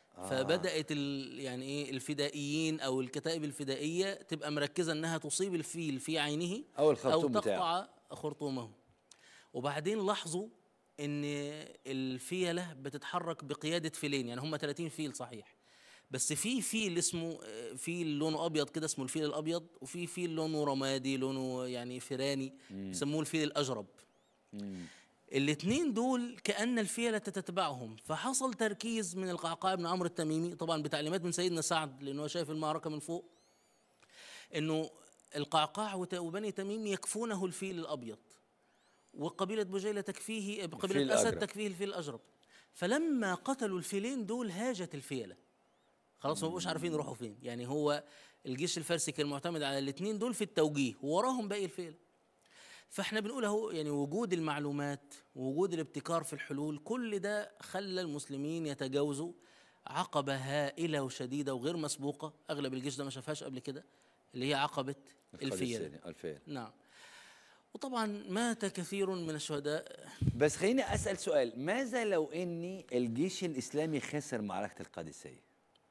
Speaker 2: فبدأت ال يعني إيه الفدائيين أو الكتائب الفدائية تبقى مركزة إنها تصيب الفيل في عينه
Speaker 1: أو الخرطوم
Speaker 2: أو
Speaker 1: بتاعه.
Speaker 2: تقطع خرطومه وبعدين لاحظوا ان الفيله بتتحرك بقياده فيلين يعني هم 30 فيل صحيح بس في فيل اسمه آه، فيل لونه ابيض كده اسمه الفيل الابيض وفي فيل لونه رمادي لونه يعني فيراني يسموه الفيل الاجرب الاثنين دول كأن الفيلة تتبعهم فحصل تركيز من القعقاع بن عمرو التميمي طبعا بتعليمات من سيدنا سعد لأنه هو شايف المعركة من فوق انه القعقاع وت- وبني تميم يكفونه الفيل الابيض وقبيله بجيله تكفيه
Speaker 1: الفيل
Speaker 2: قبيله اسد
Speaker 1: الأجرب.
Speaker 2: تكفيه الفيل الاجرب فلما قتلوا الفيلين دول هاجت الفيله خلاص ما بقوش عارفين يروحوا فين يعني هو الجيش الفارسي كان معتمد على الاثنين دول في التوجيه ووراهم باقي الفيل فاحنا بنقول اهو يعني وجود المعلومات ووجود الابتكار في الحلول كل ده خلى المسلمين يتجاوزوا عقبة هائلة وشديدة وغير مسبوقة أغلب الجيش ده ما شافهاش قبل كده اللي هي عقبة الفيل
Speaker 1: الفيل الفيل
Speaker 2: نعم وطبعا مات كثير من الشهداء
Speaker 1: بس خليني اسال سؤال ماذا لو اني الجيش الاسلامي خسر معركه القادسيه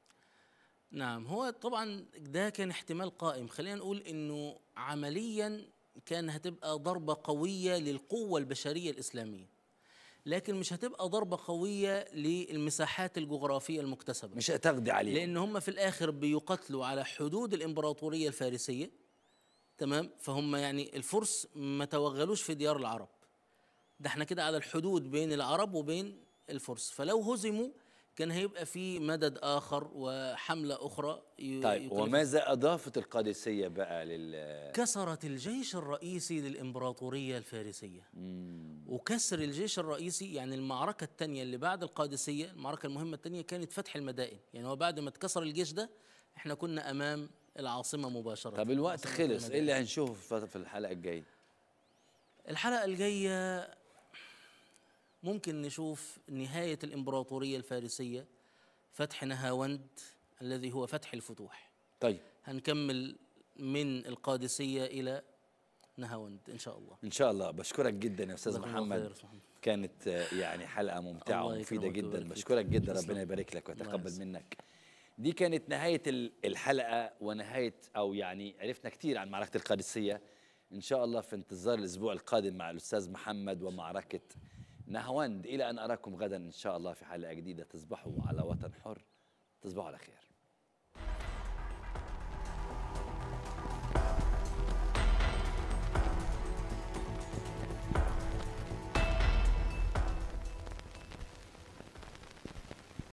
Speaker 2: نعم هو طبعا ده كان احتمال قائم خلينا نقول انه عمليا كان هتبقى ضربة قوية للقوة البشرية الإسلامية لكن مش هتبقى ضربة قوية للمساحات الجغرافية المكتسبة
Speaker 1: مش هتقضي عليه
Speaker 2: لان هم في الاخر بيقاتلوا على حدود الامبراطوريه الفارسيه تمام فهم يعني الفرس ما توغلوش في ديار العرب ده احنا كده على الحدود بين العرب وبين الفرس فلو هزموا كان هيبقى في مدد اخر وحمله اخرى ي-
Speaker 1: طيب
Speaker 2: يكلف-
Speaker 1: وماذا اضافت القادسيه بقى لل
Speaker 2: كسرت الجيش الرئيسي للامبراطوريه الفارسيه وكسر الجيش الرئيسي يعني المعركه الثانيه اللي بعد القادسيه المعركه المهمه الثانيه كانت فتح المدائن يعني هو بعد ما اتكسر الجيش ده احنا كنا امام العاصمه مباشره
Speaker 1: طب الوقت
Speaker 2: عاصمة
Speaker 1: خلص ايه
Speaker 2: المدائن.
Speaker 1: اللي هنشوفه في- في الحلقه الجايه
Speaker 2: الحلقه الجايه ممكن نشوف نهايه الامبراطوريه الفارسيه فتح نهاوند الذي هو فتح الفتوح
Speaker 1: طيب
Speaker 2: هنكمل من القادسيه الى نهاوند ان شاء الله
Speaker 1: ان شاء الله بشكرك جدا يا استاذ
Speaker 2: جزاكم الله
Speaker 1: محمد
Speaker 2: خير. سبحان الله.
Speaker 1: كانت آه، يعني حلقه ممتعه
Speaker 2: الله
Speaker 1: ومفيده
Speaker 2: يكرمك
Speaker 1: جدا
Speaker 2: ويبارك فيك.
Speaker 1: بشكرك جدا
Speaker 2: تسلم.
Speaker 1: ربنا يبارك لك
Speaker 2: الله
Speaker 1: ويتقبل
Speaker 2: يسلمك.
Speaker 1: منك دي كانت نهايه ال- الحلقه ونهايه او يعني عرفنا كتير عن معركه القادسيه ان شاء الله في انتظار الاسبوع القادم مع الاستاذ محمد ومعركه نهاوند الى ان اراكم غدا ان شاء الله في حلقه جديده تصبحوا على وطن حر تصبحوا على خير